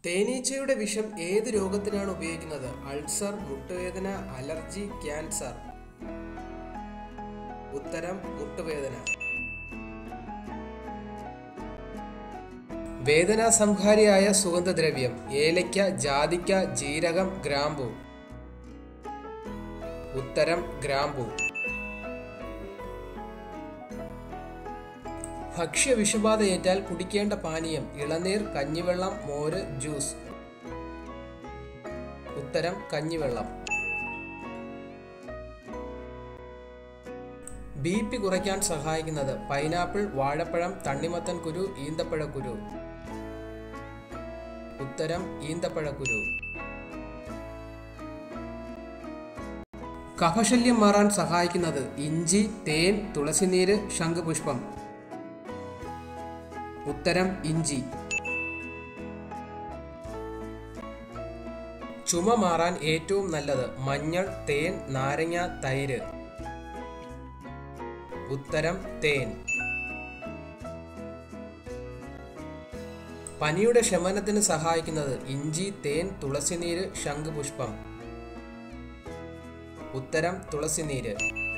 തേനീച്ചയുടെ വിഷം ഏത് രോഗത്തിനാണ് ഉപയോഗിക്കുന്നത് അൾസർ മുട്ടുവേദന അലർജി ക്യാൻസർ ഉത്തരം മുട്ടുവേദന വേദനാ സംഹാരിയായ സുഗന്ധദ്രവ്യം ഏലയ്ക്ക ജാതിക്ക ജീരകം ഗ്രാമ്പു ഉത്തരം ഗ്രാമ്പു ഭക്ഷ്യ വിഷബാധയേറ്റാൽ കുടിക്കേണ്ട പാനീയം ഇളനീർ കഞ്ഞിവെള്ളം മോര് ജ്യൂസ് ഉത്തരം കഞ്ഞിവെള്ളം ബി പി കുറയ്ക്കാൻ സഹായിക്കുന്നത് പൈനാപ്പിൾ വാഴപ്പഴം തണ്ണിമത്തൻ കുരു ഈന്തപ്പഴക്കുരു ഉത്തരം ഈന്തപ്പഴക്കുരു കഫശല്യം മാറാൻ സഹായിക്കുന്നത് ഇഞ്ചി തേൻ തുളസിനീര് ശംഖുപുഷ്പം ഉത്തരം ഇഞ്ചി ചുമ മാറാൻ ഏറ്റവും നല്ലത് മഞ്ഞൾ തേൻ നാരങ്ങ തൈര് ഉത്തരം തേൻ പനിയുടെ ശമനത്തിന് സഹായിക്കുന്നത് ഇഞ്ചി തേൻ തുളസിനീര് ശംഖുപുഷ്പം ഉത്തരം തുളസിനീര്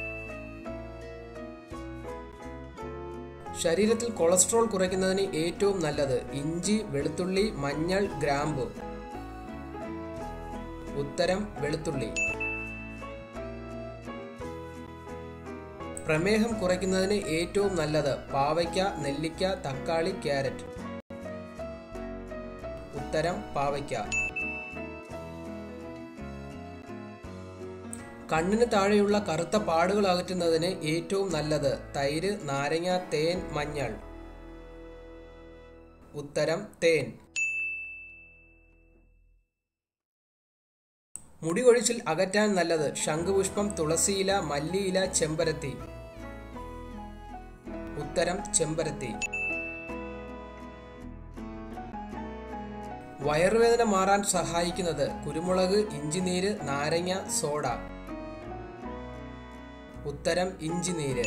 ശരീരത്തിൽ കൊളസ്ട്രോൾ കുറയ്ക്കുന്നതിന് ഏറ്റവും നല്ലത് ഇഞ്ചി വെളുത്തുള്ളി മഞ്ഞൾ ഗ്രാമ്പു ഉത്തരം വെളുത്തുള്ളി പ്രമേഹം കുറയ്ക്കുന്നതിന് ഏറ്റവും നല്ലത് പാവയ്ക്ക നെല്ലിക്ക തക്കാളി ക്യാരറ്റ് ഉത്തരം പാവയ്ക്ക കണ്ണിന് താഴെയുള്ള കറുത്ത പാടുകൾ അകറ്റുന്നതിന് ഏറ്റവും നല്ലത് തൈര് നാരങ്ങ തേൻ മഞ്ഞൾ ഉത്തരം തേൻ മുടി കൊഴിച്ചിൽ അകറ്റാൻ നല്ലത് ശംഖുപുഷ്പം തുളസിയില മല്ലിയില ചെമ്പരത്തി ഉത്തരം ചെമ്പരത്തി വയറുവേദന മാറാൻ സഹായിക്കുന്നത് കുരുമുളക് ഇഞ്ചിനീര് നാരങ്ങ സോഡ ഉത്തരം ഇഞ്ചിനീര്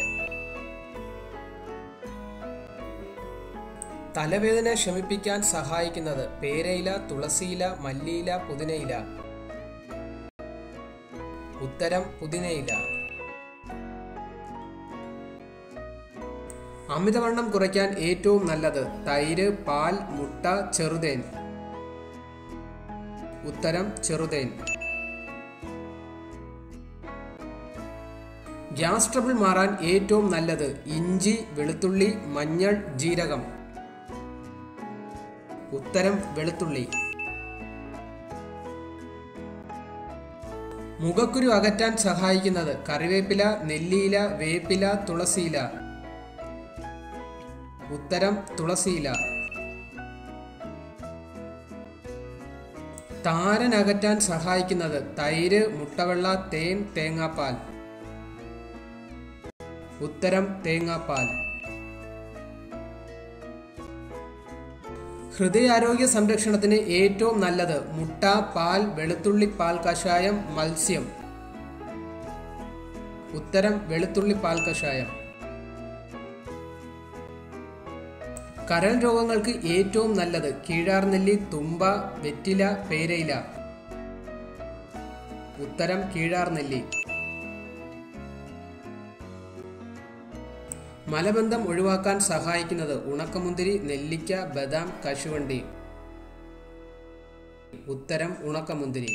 തലവേദന ശമിപ്പിക്കാൻ സഹായിക്കുന്നത് പേരയില തുളസിയില മല്ലിയില പുതിനയില ഉത്തരം പുതിനയില അമിതവണ്ണം കുറയ്ക്കാൻ ഏറ്റവും നല്ലത് തൈര് പാൽ മുട്ട ചെറുതേൻ ഉത്തരം ചെറുതേൻ ഗ്യാസ് ട്രബിൾ മാറാൻ ഏറ്റവും നല്ലത് ഇഞ്ചി വെളുത്തുള്ളി മഞ്ഞൾ ജീരകം ഉത്തരം വെളുത്തുള്ളി മുഖക്കുരു അകറ്റാൻ സഹായിക്കുന്നത് കറിവേപ്പില നെല്ലിയില വേപ്പില തുളസിയില ഉത്തരം തുളസിയില താരൻ അകറ്റാൻ സഹായിക്കുന്നത് തൈര് മുട്ടവെള്ള തേൻ തേങ്ങാപ്പാൽ ഉത്തരം തേങ്ങാപ്പാൽ ഹൃദയാരോഗ്യ സംരക്ഷണത്തിന് ഏറ്റവും നല്ലത് മുട്ട പാൽ വെളുത്തുള്ളി പാൽ കഷായം മത്സ്യം ഉത്തരം വെളുത്തുള്ളി പാൽ കഷായം കരൾ രോഗങ്ങൾക്ക് ഏറ്റവും നല്ലത് കീഴാർനെല്ലി തുമ്പ വെറ്റില പേരയില ഉത്തരം കീഴാർനെല്ലി മലബന്ധം ഒഴിവാക്കാൻ സഹായിക്കുന്നത് ഉണക്കമുന്തിരി നെല്ലിക്ക ബദാം കശുവണ്ടി ഉത്തരം ഉണക്കമുന്തിരി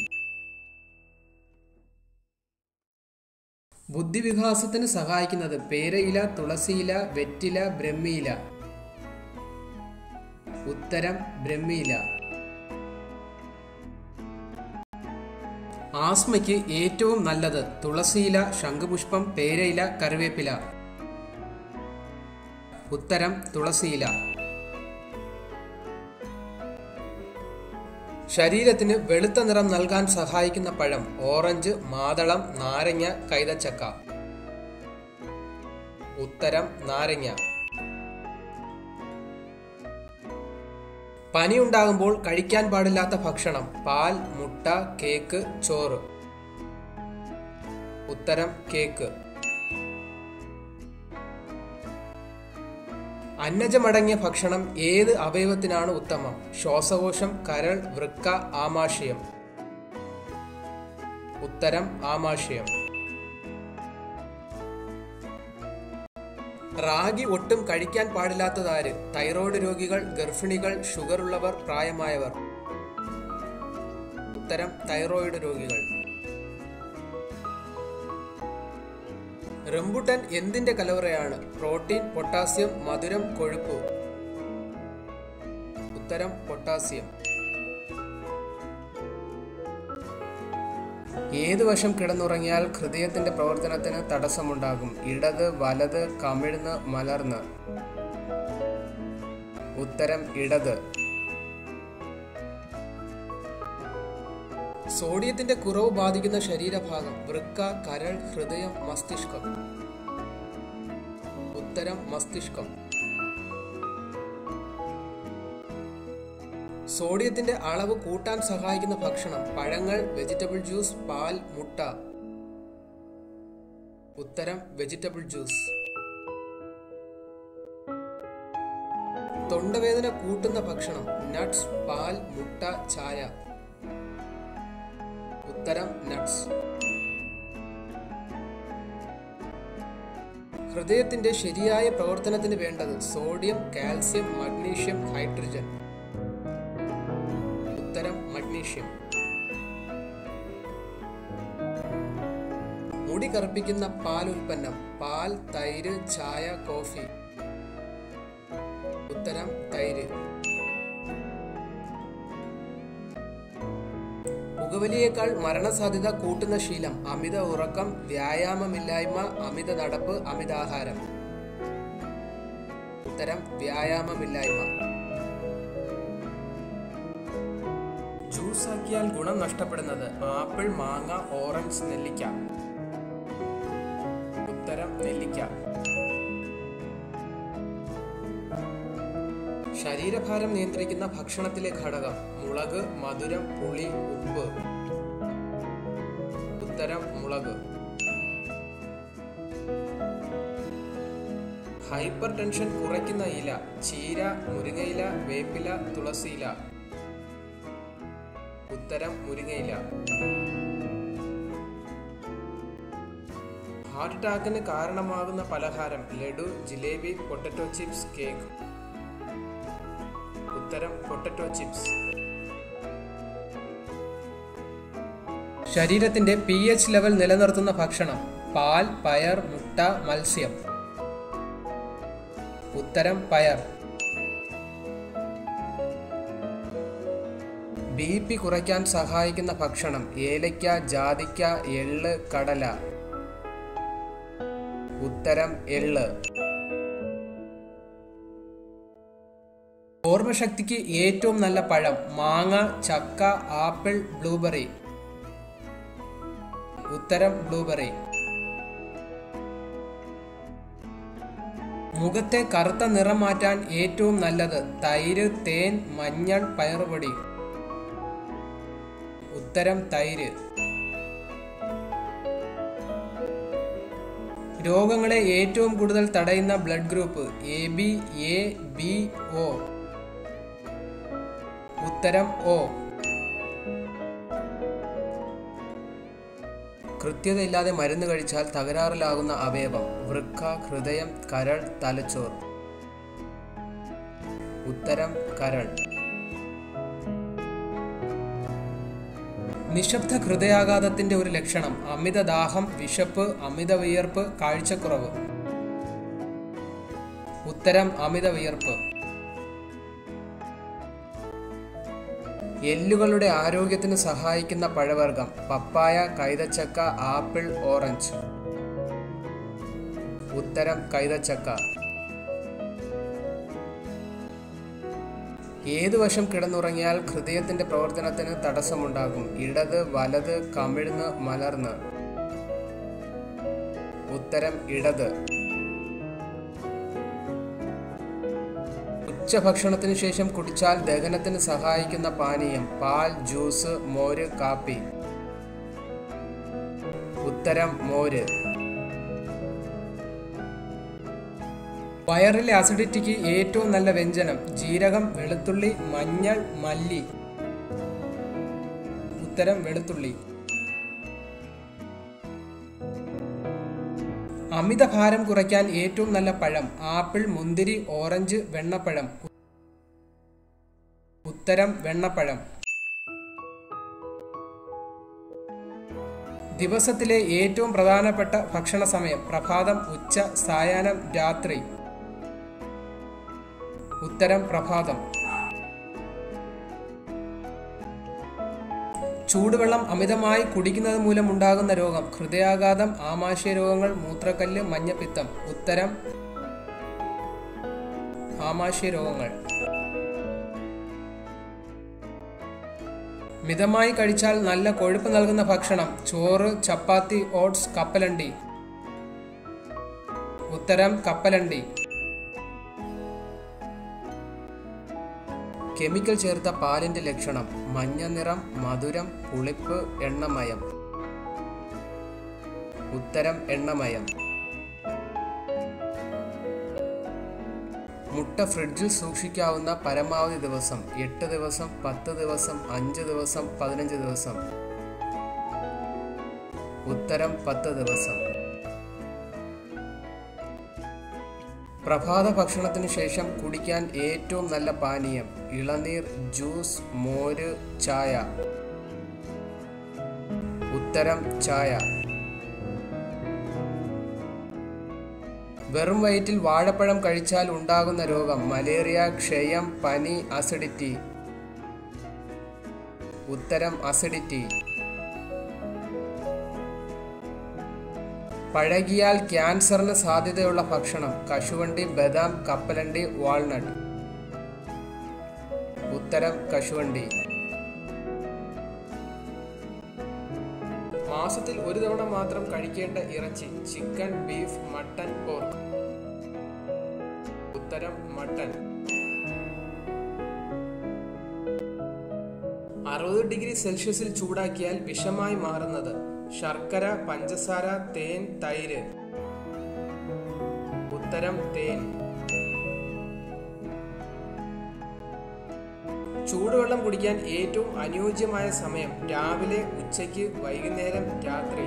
ബുദ്ധിവികാസത്തിന് സഹായിക്കുന്നത് പേരയില തുളസിയില വെറ്റില ബ്രഹ്മിയില ഉത്തരം ബ്രഹ്മിയില ആസ്മയ്ക്ക് ഏറ്റവും നല്ലത് തുളസിയില ശംഖുപുഷ്പം പേരയില കറിവേപ്പില ഉത്തരം തുളസിയില ശരീരത്തിന് വെളുത്ത നിറം നൽകാൻ സഹായിക്കുന്ന പഴം ഓറഞ്ച് മാതളം നാരങ്ങ കൈതച്ചക്ക ഉത്തരം നാരങ്ങ പനി ഉണ്ടാകുമ്പോൾ കഴിക്കാൻ പാടില്ലാത്ത ഭക്ഷണം പാൽ മുട്ട കേക്ക് ചോറ് ഉത്തരം കേക്ക് അന്നജമടങ്ങിയ ഭക്ഷണം ഏത് അവയവത്തിനാണ് ഉത്തമം ശ്വാസകോശം കരൾ വൃക്ക ആമാശയം ഉത്തരം ആമാശയം റാഗി ഒട്ടും കഴിക്കാൻ പാടില്ലാത്തതാര് തൈറോയ്ഡ് രോഗികൾ ഗർഭിണികൾ ഷുഗർ ഉള്ളവർ പ്രായമായവർ ഉത്തരം തൈറോയിഡ് രോഗികൾ റംബുട്ടൻ എന്തിന്റെ കലവറയാണ് പ്രോട്ടീൻ പൊട്ടാസ്യം മധുരം കൊഴുപ്പ് ഉത്തരം പൊട്ടാസ്യം ഏതു വശം കിടന്നുറങ്ങിയാൽ ഹൃദയത്തിന്റെ പ്രവർത്തനത്തിന് തടസ്സമുണ്ടാകും ഇടത് വലത് കമിഴ്ന്ന് മലർന്ന് ഉത്തരം ഇടത് സോഡിയത്തിന്റെ കുറവ് ബാധിക്കുന്ന ശരീരഭാഗം വൃക്ക കരൾ ഹൃദയം മസ്തിഷ്കം ഉത്തരം മസ്തിഷ്കം സോഡിയത്തിന്റെ അളവ് കൂട്ടാൻ സഹായിക്കുന്ന ഭക്ഷണം പഴങ്ങൾ വെജിറ്റബിൾ ജ്യൂസ് പാൽ മുട്ട ഉത്തരം വെജിറ്റബിൾ ജ്യൂസ് തൊണ്ടവേദന കൂട്ടുന്ന ഭക്ഷണം നട്ട്സ് പാൽ മുട്ട ചായ ഉത്തരം നട്ട്സ് ഹൃദയത്തിന്റെ ശരിയായ പ്രവർത്തനത്തിന് വേണ്ടത് സോഡിയം കാൽസ്യം മഗ്നീഷ്യം ഹൈഡ്രജൻ ഉത്തരം മഗ്നീഷ്യം മുടി കറുപ്പിക്കുന്ന പാൽ ഉൽപ്പന്നം പാൽ തൈര് ചായ കോഫി ഉത്തരം തൈര് പുകവലിയേക്കാൾ മരണസാധ്യത കൂട്ടുന്ന ശീലം അമിത ഉറക്കം വ്യായാമമില്ലായ്മ അമിത നടപ്പ് അമിതാഹാരം ഉത്തരം വ്യായാമമില്ലായ്മ ജ്യൂസ് ആക്കിയാൽ ഗുണം നഷ്ടപ്പെടുന്നത് ആപ്പിൾ മാങ്ങ ഓറഞ്ച് നെല്ലിക്ക ഉത്തരം നെല്ലിക്ക ശരീരഭാരം നിയന്ത്രിക്കുന്ന ഭക്ഷണത്തിലെ ഘടകം മുളക് മധുരം പുളി ഉപ്പ് ഉത്തരം മുളക് ഹൈപ്പർ ടെൻഷൻ കുറയ്ക്കുന്ന ഇല ചീര മുരിങ്ങയില വേപ്പില തുളസിയില ഉത്തരം മുരിങ്ങയില ഹാർട്ട് അറ്റാക്കിന് കാരണമാകുന്ന പലഹാരം laddu jalebi potato chips cake ഉത്തരം പൊട്ടറ്റോ ചിപ്സ് ശരീരത്തിന്റെ പി എച്ച് ലെവൽ നിലനിർത്തുന്ന ഭക്ഷണം പാൽ പയർ മുട്ട മത്സ്യം ഉത്തരം പയർ ബി പി കുറയ്ക്കാൻ സഹായിക്കുന്ന ഭക്ഷണം ഏലയ്ക്ക ജാതിക്ക എള്ള് കടല ഉത്തരം എള്ള് ഓർമ്മശക്തിക്ക് ഏറ്റവും നല്ല പഴം മാങ്ങ ചക്ക ആപ്പിൾ ബ്ലൂബെറി ഉത്തരം ബ്ലൂബെറി മുഖത്തെ കറുത്ത നിറം മാറ്റാൻ ഏറ്റവും നല്ലത് തൈര് തേൻ മഞ്ഞൾ പയറുപൊടി ഉത്തരം തൈര് രോഗങ്ങളെ ഏറ്റവും കൂടുതൽ തടയുന്ന blood group A B A B O ഉത്തരം ഒ കൃത്യതയില്ലാതെ മരുന്ന് കഴിച്ചാൽ തകരാറിലാകുന്ന അവയവം വൃക്ക ഹൃദയം കരൾ തലച്ചോർ ഉത്തരം കരൾ നിശബ്ദ ഹൃദയാഘാതത്തിന്റെ ഒരു ലക്ഷണം അമിത ദാഹം വിശപ്പ് അമിത വിയർപ്പ് കാഴ്ചക്കുറവ് ഉത്തരം അമിത വിയർപ്പ് എല്ലുകളുടെ ആരോഗ്യത്തിന് സഹായിക്കുന്ന പഴവർഗം പപ്പായ കൈതച്ചക്ക ആപ്പിൾ ഓറഞ്ച് ഉത്തരം കൈതച്ചക്ക ഏതു വശം കിടന്നുറങ്ങിയാൽ ഹൃദയത്തിന്റെ പ്രവർത്തനത്തിന് തടസ്സമുണ്ടാകും ഇടത് വലത് കമിഴ്ന്ന് മലർന്ന് ഉത്തരം ഇടത് ഉച്ചഭക്ഷണത്തിന് ശേഷം കുടിച്ചാൽ ദഹനത്തിന് സഹായിക്കുന്ന പാനീയം പാൽ ജ്യൂസ് മോര് കാപ്പി ഉത്തരം മോര് വയറിലെ അസിഡിറ്റിക്ക് ഏറ്റവും നല്ല വ്യഞ്ജനം ജീരകം വെളുത്തുള്ളി മഞ്ഞൾ മല്ലി ഉത്തരം വെളുത്തുള്ളി അമിതഭാരം കുറയ്ക്കാൻ ഏറ്റവും നല്ല പഴം ആപ്പിൾ മുന്തിരി ഓറഞ്ച് വെണ്ണപ്പഴം ഉത്തരം വെണ്ണപ്പഴം ദിവസത്തിലെ ഏറ്റവും പ്രധാനപ്പെട്ട ഭക്ഷണ സമയം പ്രഭാതം ഉച്ച സായാഹ്നം രാത്രി ഉത്തരം പ്രഭാതം ചൂടുവെള്ളം അമിതമായി കുടിക്കുന്നത് മൂലം ഉണ്ടാകുന്ന രോഗം ഹൃദയാഘാതം ആമാശയ രോഗങ്ങൾ മൂത്രക്കല്ല് മഞ്ഞപ്പിത്തം ഉത്തരം ആമാശയ രോഗങ്ങൾ മിതമായി കഴിച്ചാൽ നല്ല കൊഴുപ്പ് നൽകുന്ന ഭക്ഷണം ചോറ് ചപ്പാത്തി ഓട്സ് കപ്പലണ്ടി ഉത്തരം കപ്പലണ്ടി കെമിക്കൽ ചേർത്ത പാലിന്റെ ലക്ഷണം മഞ്ഞ നിറം മധുരം പുളിപ്പ് എണ്ണമയം ഉത്തരം എണ്ണമയം മുട്ട ഫ്രിഡ്ജിൽ സൂക്ഷിക്കാവുന്ന പരമാവധി ദിവസം എട്ട് ദിവസം പത്ത് ദിവസം അഞ്ച് ദിവസം പതിനഞ്ച് ദിവസം ഉത്തരം പത്ത് ദിവസം പ്രഭാത ഭക്ഷണത്തിന് ശേഷം കുടിക്കാൻ ഏറ്റവും നല്ല പാനീയം ഇളനീർ ജ്യൂസ് മോര് ചായ ഉത്തരം ചായ വെറും വയറ്റിൽ വാഴപ്പഴം കഴിച്ചാൽ ഉണ്ടാകുന്ന രോഗം മലേറിയ ക്ഷയം പനി അസിഡിറ്റി ഉത്തരം അസിഡിറ്റി പഴകിയാൽ ക്യാൻസറിന് സാധ്യതയുള്ള ഭക്ഷണം കശുവണ്ടി ബദാം കപ്പലണ്ടി വാൾനട്ട് ഉത്തരം കശുവണ്ടി മാസത്തിൽ ഒരു തവണ മാത്രം കഴിക്കേണ്ട ഇറച്ചി ചിക്കൻ ബീഫ് മട്ടൻ പോർക്ക് ഉത്തരം മട്ടൻ അറുപത് ഡിഗ്രി സെൽഷ്യസിൽ ചൂടാക്കിയാൽ വിഷമായി മാറുന്നത് ശർക്കര പഞ്ചസാര തേൻ തൈര് ഉത്തരം തേൻ ചൂടുവെള്ളം കുടിക്കാൻ ഏറ്റവും അനുയോജ്യമായ സമയം രാവിലെ ഉച്ചയ്ക്ക് വൈകുന്നേരം രാത്രി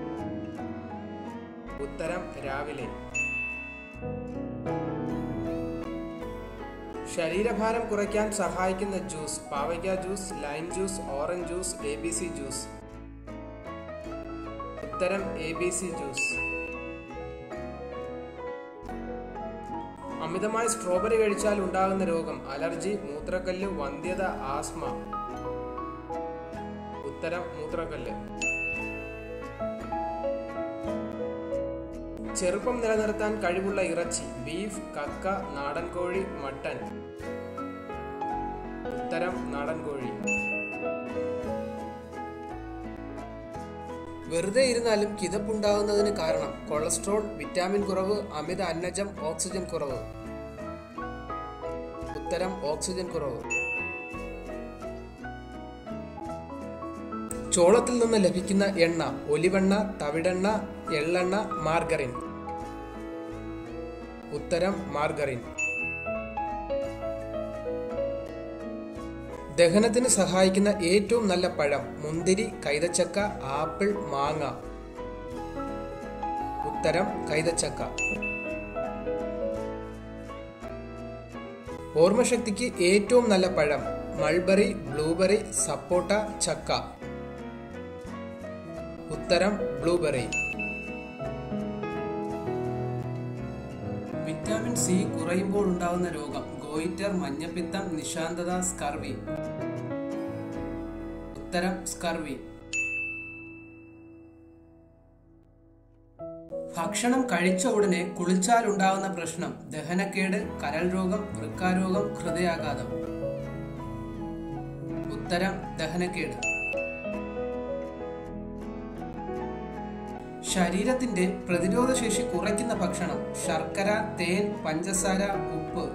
ഉത്തരം രാവിലെ ശരീരഭാരം കുറയ്ക്കാൻ സഹായിക്കുന്ന ജ്യൂസ് പാവയ്ക്ക juice lime juice orange juice A B C juice ഉത്തരം എ ബി സി ജ്യൂസ് അമിതമായി സ്ട്രോബെറി കഴിച്ചാൽ ഉണ്ടാകുന്ന രോഗം അലർജി മൂത്രക്കല്ല് വന്ധ്യത ആസ്മ ഉത്തരം മൂത്രക്കല്ല് ചെറുപ്പം നിലനിർത്താൻ കഴിവുള്ള ഇറച്ചി ബീഫ് കക്ക നാടൻ കോഴി മട്ടൻ ഉത്തരം നാടൻ കോഴി വെറുതെ ഇരുന്നാലും കിതപ്പുണ്ടാകുന്നതിന് കാരണം കൊളസ്ട്രോൾ വിറ്റാമിൻ കുറവ് അമിത അന്നജം ഓക്സിജൻ കുറവ് ഉത്തരം ഓക്സിജൻ കുറവ് ചോളത്തിൽ നിന്ന് ലഭിക്കുന്ന എണ്ണ ഒലിവെണ്ണ തവിടെണ്ണ എള്ളെണ്ണ മാർഗറിൻ ഉത്തരം മാർഗറിൻ ദഹനത്തിന് സഹായിക്കുന്ന ഏറ്റവും നല്ല പഴം മുന്തിരി കൈതച്ചക്ക ആപ്പിൾ മാങ്ങ ഉത്തരം കൈതച്ചക്ക ഓർമ്മശക്തിക്ക് ഏറ്റവും നല്ല പഴം മൾബറി ബ്ലൂബെറി സപ്പോട്ട ചക്ക ഉത്തരം ബ്ലൂബെറി വിറ്റാമിൻ സി കുറയുമ്പോൾ ഉണ്ടാകുന്ന രോഗം ഗോയിറ്റർ മഞ്ഞപ്പിത്തം നിശാന്തത സ്കർവി ഉത്തരം സ്കർവി ഭക്ഷണം കഴിച്ച ഉടനെ കുളിച്ചാൽ ഉണ്ടാകുന്ന പ്രശ്നം ദഹനക്കേട് കരൾ രോഗം വൃക്കാരോഗം ഹൃദയാഘാതം ഉത്തരം ദഹനക്കേട് ശരീരത്തിന്റെ പ്രതിരോധ ശേഷി കുറയ്ക്കുന്ന ഭക്ഷണം ശർക്കര തേൻ പഞ്ചസാര ഉപ്പ്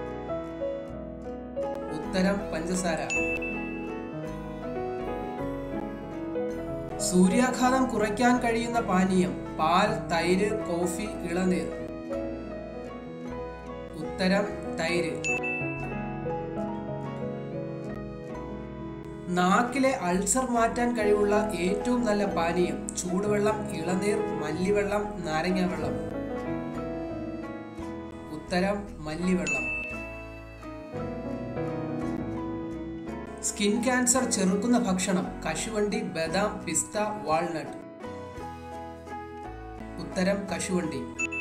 ഉത്തരം പഞ്ചസാര സൂര്യാഘാതം കുറയ്ക്കാൻ കഴിയുന്ന പാനീയം പാൽ തൈര് കോഫി ഇളനീർ ഉത്തരം തൈര് നാക്കിലെ അൾസർ മാറ്റാൻ കഴിവുള്ള ഏറ്റവും നല്ല പാനീയം ചൂടുവെള്ളം ഇളനീർ മല്ലിവെള്ളം നാരങ്ങ വെള്ളം ഉത്തരം മല്ലിവെള്ളം സ്കിൻ ക്യാൻസർ ചെറുക്കുന്ന ഭക്ഷണം കശുവണ്ടി ബദാം പിസ്ത വാൾനട്ട് ഉത്തരം കശുവണ്ടി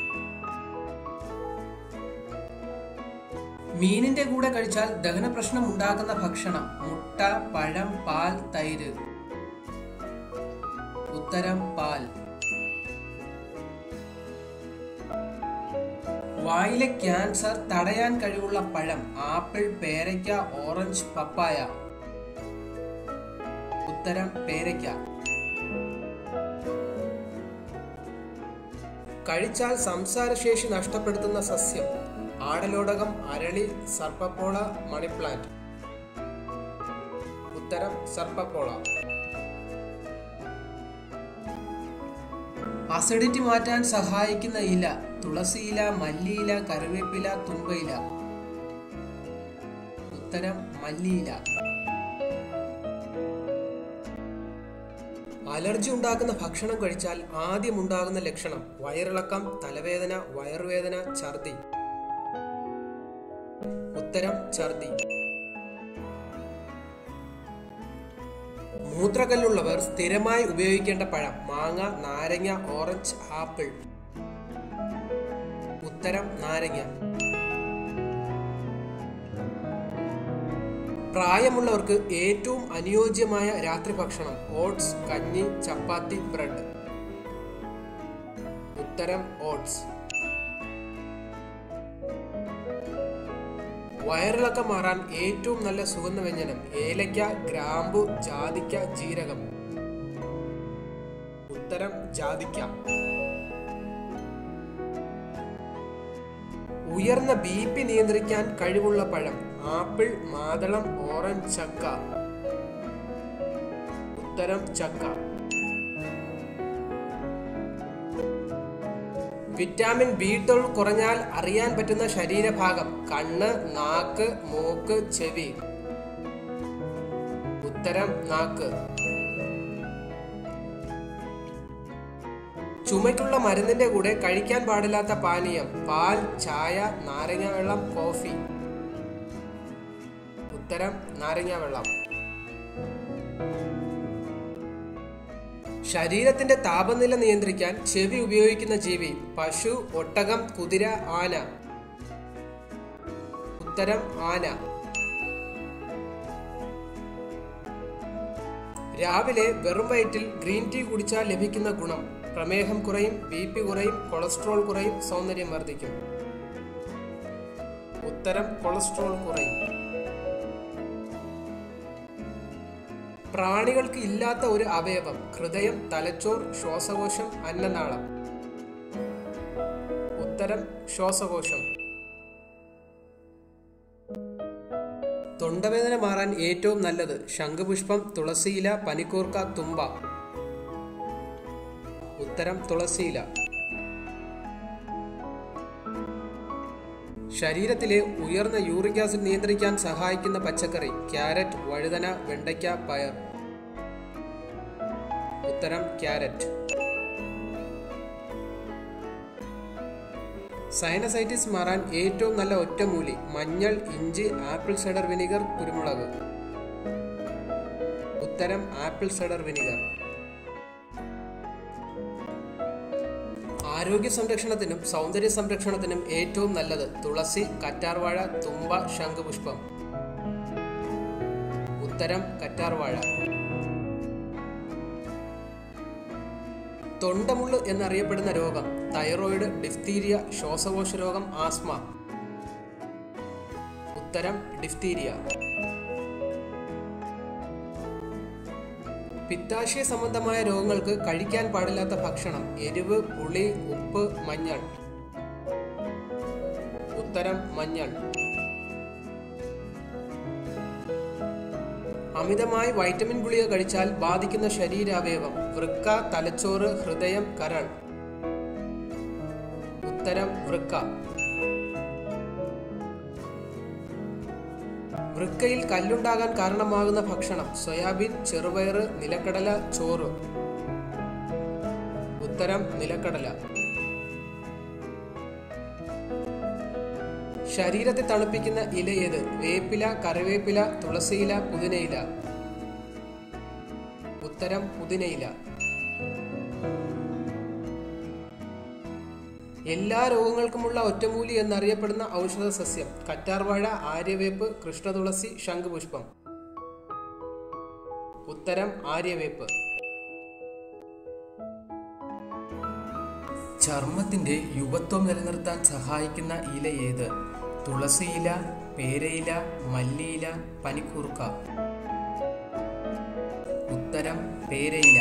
മീനിന്റെ കൂടെ കഴിച്ചാൽ ദഹന പ്രശ്നം ഉണ്ടാക്കുന്ന ഭക്ഷണം മുട്ട പഴം പാൽ തൈര് ഉത്തരം പാൽ വായിലെ ക്യാൻസർ തടയാൻ കഴിവുള്ള പഴം ആപ്പിൾ പേരയ്ക്ക ഓറഞ്ച് പപ്പായ ഉത്തരം പേരയ്ക്ക കഴിച്ചാൽ സംസാരശേഷി നഷ്ടപ്പെടുത്തുന്ന സസ്യം ആടലോടകം അരളി സർപ്പപ്പോള മണിപ്ലാന്റ് ഉത്തരം സർപ്പപ്പോള അസിഡിറ്റി മാറ്റാൻ സഹായിക്കുന്ന ഇല തുളസിയില മല്ലിയില കറിവേപ്പില തുമ്പയില ഉത്തരം മല്ലിയില അലർജി ഉണ്ടാക്കുന്ന ഭക്ഷണം കഴിച്ചാൽ ആദ്യം ഉണ്ടാകുന്ന ലക്ഷണം വയറിളക്കം തലവേദന വയറുവേദന ഛർദി ഉത്തരം ഛർദി മൂത്രകല്ലുള്ളവർ സ്ഥിരമായി ഉപയോഗിക്കേണ്ട പഴം മാങ്ങ നാരങ്ങ ഓറഞ്ച് ആപ്പിൾ ഉത്തരം നാരങ്ങ പ്രായമുള്ളവർക്ക് ഏറ്റവും അനുയോജ്യമായ രാത്രി ഭക്ഷണം ഓട്സ് കഞ്ഞി ചപ്പാത്തി ബ്രെഡ് ഉത്തരം ഓട്സ് വയറിളക്കം മാറാൻ ഏറ്റവും നല്ല സുഗന്ധവ്യഞ്ജനം ഏലയ്ക്ക ഗ്രാമ്പു ജാതിക്ക ജീരകം ഉത്തരം ജാതിക്ക ഉയർന്ന ബി പി നിയന്ത്രിക്കാൻ കഴിവുള്ള പഴം ആപ്പിൾ മാതളം ഓറഞ്ച് ചക്ക ഉത്തരം ചക്ക വിറ്റാമിൻ ബി ട്വൽവ് കുറഞ്ഞാൽ അറിയാൻ പറ്റുന്ന ശരീരഭാഗം കണ്ണ് നാക്ക് മൂക്ക് ചെവി ഉത്തരം നാക്ക് ചുമയ്ക്കുള്ള മരുന്നിന്റെ കൂടെ കഴിക്കാൻ പാടില്ലാത്ത പാനീയം പാൽ ചായ നാരങ്ങ വെള്ളം കോഫി ഉത്തരം നാരങ്ങ വെള്ളം ശരീരത്തിന്റെ താപനില നിയന്ത്രിക്കാൻ ചെവി ഉപയോഗിക്കുന്ന ജീവി പശു ഒട്ടകം കുതിര ആന ഉത്തരം ആന രാവിലെ വെറും വയറ്റിൽ ഗ്രീൻ ടീ കുടിച്ചാൽ ലഭിക്കുന്ന ഗുണം പ്രമേഹം കുറയും ബി പി കുറയും കൊളസ്ട്രോൾ കുറയും സൗന്ദര്യം വർദ്ധിക്കും ഉത്തരം കൊളസ്ട്രോൾ കുറയും പ്രാണികൾക്ക് ഇല്ലാത്ത ഒരു അവയവം ഹൃദയം തലച്ചോർ ശ്വാസകോശം അന്നനാളം ഉത്തരം ശ്വാസകോശം തൊണ്ടവേദന മാറാൻ ഏറ്റവും നല്ലത് ശംഖുപുഷ്പം തുളസിയില പനിക്കൂർക്ക തുമ്പ ഉത്തരം തുളസിയില ശരീരത്തിലെ ഉയർന്ന യൂറിക് ആസിഡ് നിയന്ത്രിക്കാൻ സഹായിക്കുന്ന പച്ചക്കറി ക്യാരറ്റ് വഴുതന വെണ്ടയ്ക്ക പയർ ഉത്തരം ക്യാരറ്റ് സൈനസൈറ്റിസ് മാറാൻ ഏറ്റവും നല്ല ഒറ്റമൂലി മഞ്ഞൾ ഇഞ്ചി ആപ്പിൾ സൈഡർ വിനിഗർ കുരുമുളക് ഉത്തരം ആപ്പിൾ സൈഡർ വിനിഗർ ആരോഗ്യ സംരക്ഷണത്തിനും സൗന്ദര്യ സംരക്ഷണത്തിനും ഏറ്റവും നല്ലത് തുളസി കറ്റാർവാഴ തുമ്പ ശംഖുപുഷ്പം ഉത്തരം കറ്റാർവാഴ തൊണ്ടമുള്ള് എന്നറിയപ്പെടുന്ന രോഗം തൈറോയിഡ് ഡിഫ്തീരിയ ശ്വാസകോശ രോഗം ആസ്മ ഉത്തരം ഡിഫ്തീരിയ പിത്താശയ സംബന്ധമായ രോഗങ്ങൾക്ക് കഴിക്കാൻ പാടില്ലാത്ത ഭക്ഷണം എരിവ് പുളി ഉപ്പ് മഞ്ഞൾ ഉത്തരം മഞ്ഞൾ അമിതമായി വൈറ്റമിൻ ഗുളിക കഴിച്ചാൽ ബാധിക്കുന്ന ശരീരാവയവം വൃക്ക തലച്ചോറ് ഹൃദയം കരൾ ഉത്തരം വൃക്ക വൃക്കയിൽ കല്ലുണ്ടാകാൻ കാരണമാകുന്ന ഭക്ഷണം സോയാബീൻ ചെറുപയർ നിലക്കടല ചോറ് ഉത്തരം നിലക്കടല ശരീരത്തെ തണുപ്പിക്കുന്ന ഇല ഏത് വേപ്പില കറിവേപ്പില തുളസിയില പുതിനയില ഉത്തരം പുതിനയില എല്ലാ രോഗങ്ങൾക്കുമുള്ള ഒറ്റമൂലി എന്നറിയപ്പെടുന്ന ഔഷധ സസ്യം കറ്റാർവാഴ ആര്യവേപ്പ് കൃഷ്ണതുളസി ശംഖുപുഷ്പം ഉത്തരം ആര്യവേപ്പ് ചർമ്മത്തിന്റെ യുവത്വം നിലനിർത്താൻ സഹായിക്കുന്ന ഇല ഏത് തുളസിയില പേരയില മല്ലിയില പനിക്കൂർക്ക ഉത്തരം പേരയില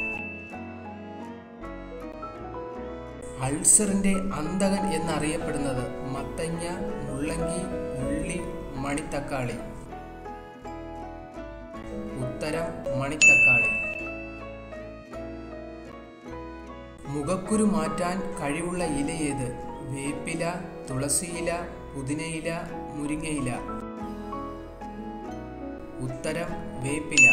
അൾസറിന്റെ അന്തകൻ എന്നറിയപ്പെടുന്നത് മത്തങ്ങ മുള്ളങ്കി ഉള്ളി മണിത്തക്കാളി ഉത്തരം മണിത്തക്കാളി മുഖക്കുരു മാറ്റാൻ കഴിവുള്ള ഇലയേത് വേപ്പില തുളസിയില പുതിനയില മുരിങ്ങയില ഉത്തരം വേപ്പില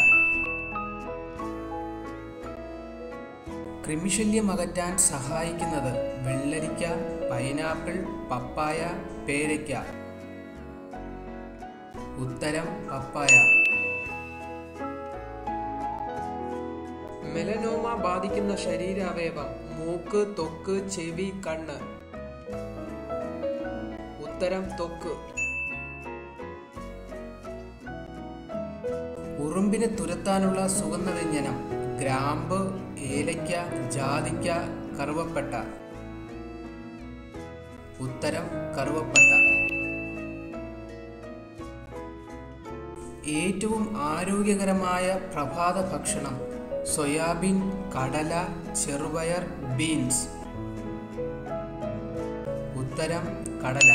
കൃമിശല്യം അകറ്റാൻ സഹായിക്കുന്നത് വെള്ളരിക്ക പൈനാപ്പിൾ പപ്പായ പേരയ്ക്ക ഉത്തരം പപ്പായ മെലനോമ ബാധിക്കുന്ന ശരീരാവയവം മൂക്ക് ത്വക്ക് ചെവി കണ്ണ് ഉത്തരം ത്വക്ക് ഉറുമ്പിനെ തുരത്താനുള്ള സുഗന്ധവ്യഞ്ജനം ഗ്രാമ്പ് ഏലയ്ക്ക ജാതിക്ക കറുവപ്പട്ട ഉത്തരം കറുവപ്പട്ട ഏറ്റവും ആരോഗ്യകരമായ പ്രഭാത ഭക്ഷണം സോയാബീൻ കടല ചെറുപയർ ബീൻസ് ഉത്തരം കടല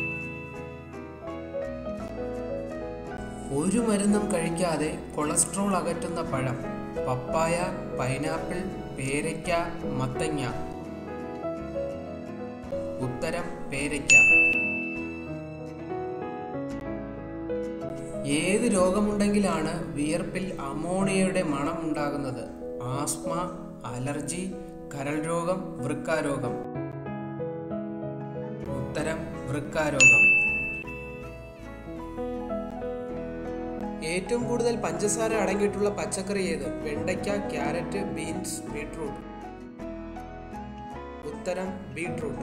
ഒരു മരുന്നും കഴിക്കാതെ കൊളസ്ട്രോൾ അകറ്റുന്ന പഴം പപ്പായ പൈനാപ്പിൾ പേരയ്ക്ക മത്തങ്ങ ഉത്തരം പേരയ്ക്ക ഏത് രോഗമുണ്ടെങ്കിലാണ് വിയർപ്പിൽ അമോണിയയുടെ മണം ഉണ്ടാകുന്നത് ആസ്മ അലർജി കരൾ രോഗം വൃക്കാരോഗം ഉത്തരം വൃക്കാരോഗം ഏറ്റവും കൂടുതൽ പഞ്ചസാര അടങ്ങിയിട്ടുള്ള പച്ചക്കറി ഏത് വെണ്ടയ്ക്ക ക്യാരറ്റ് ബീൻസ് ബീട്രൂട്ട് ഉത്തരം ബീട്രൂട്ട്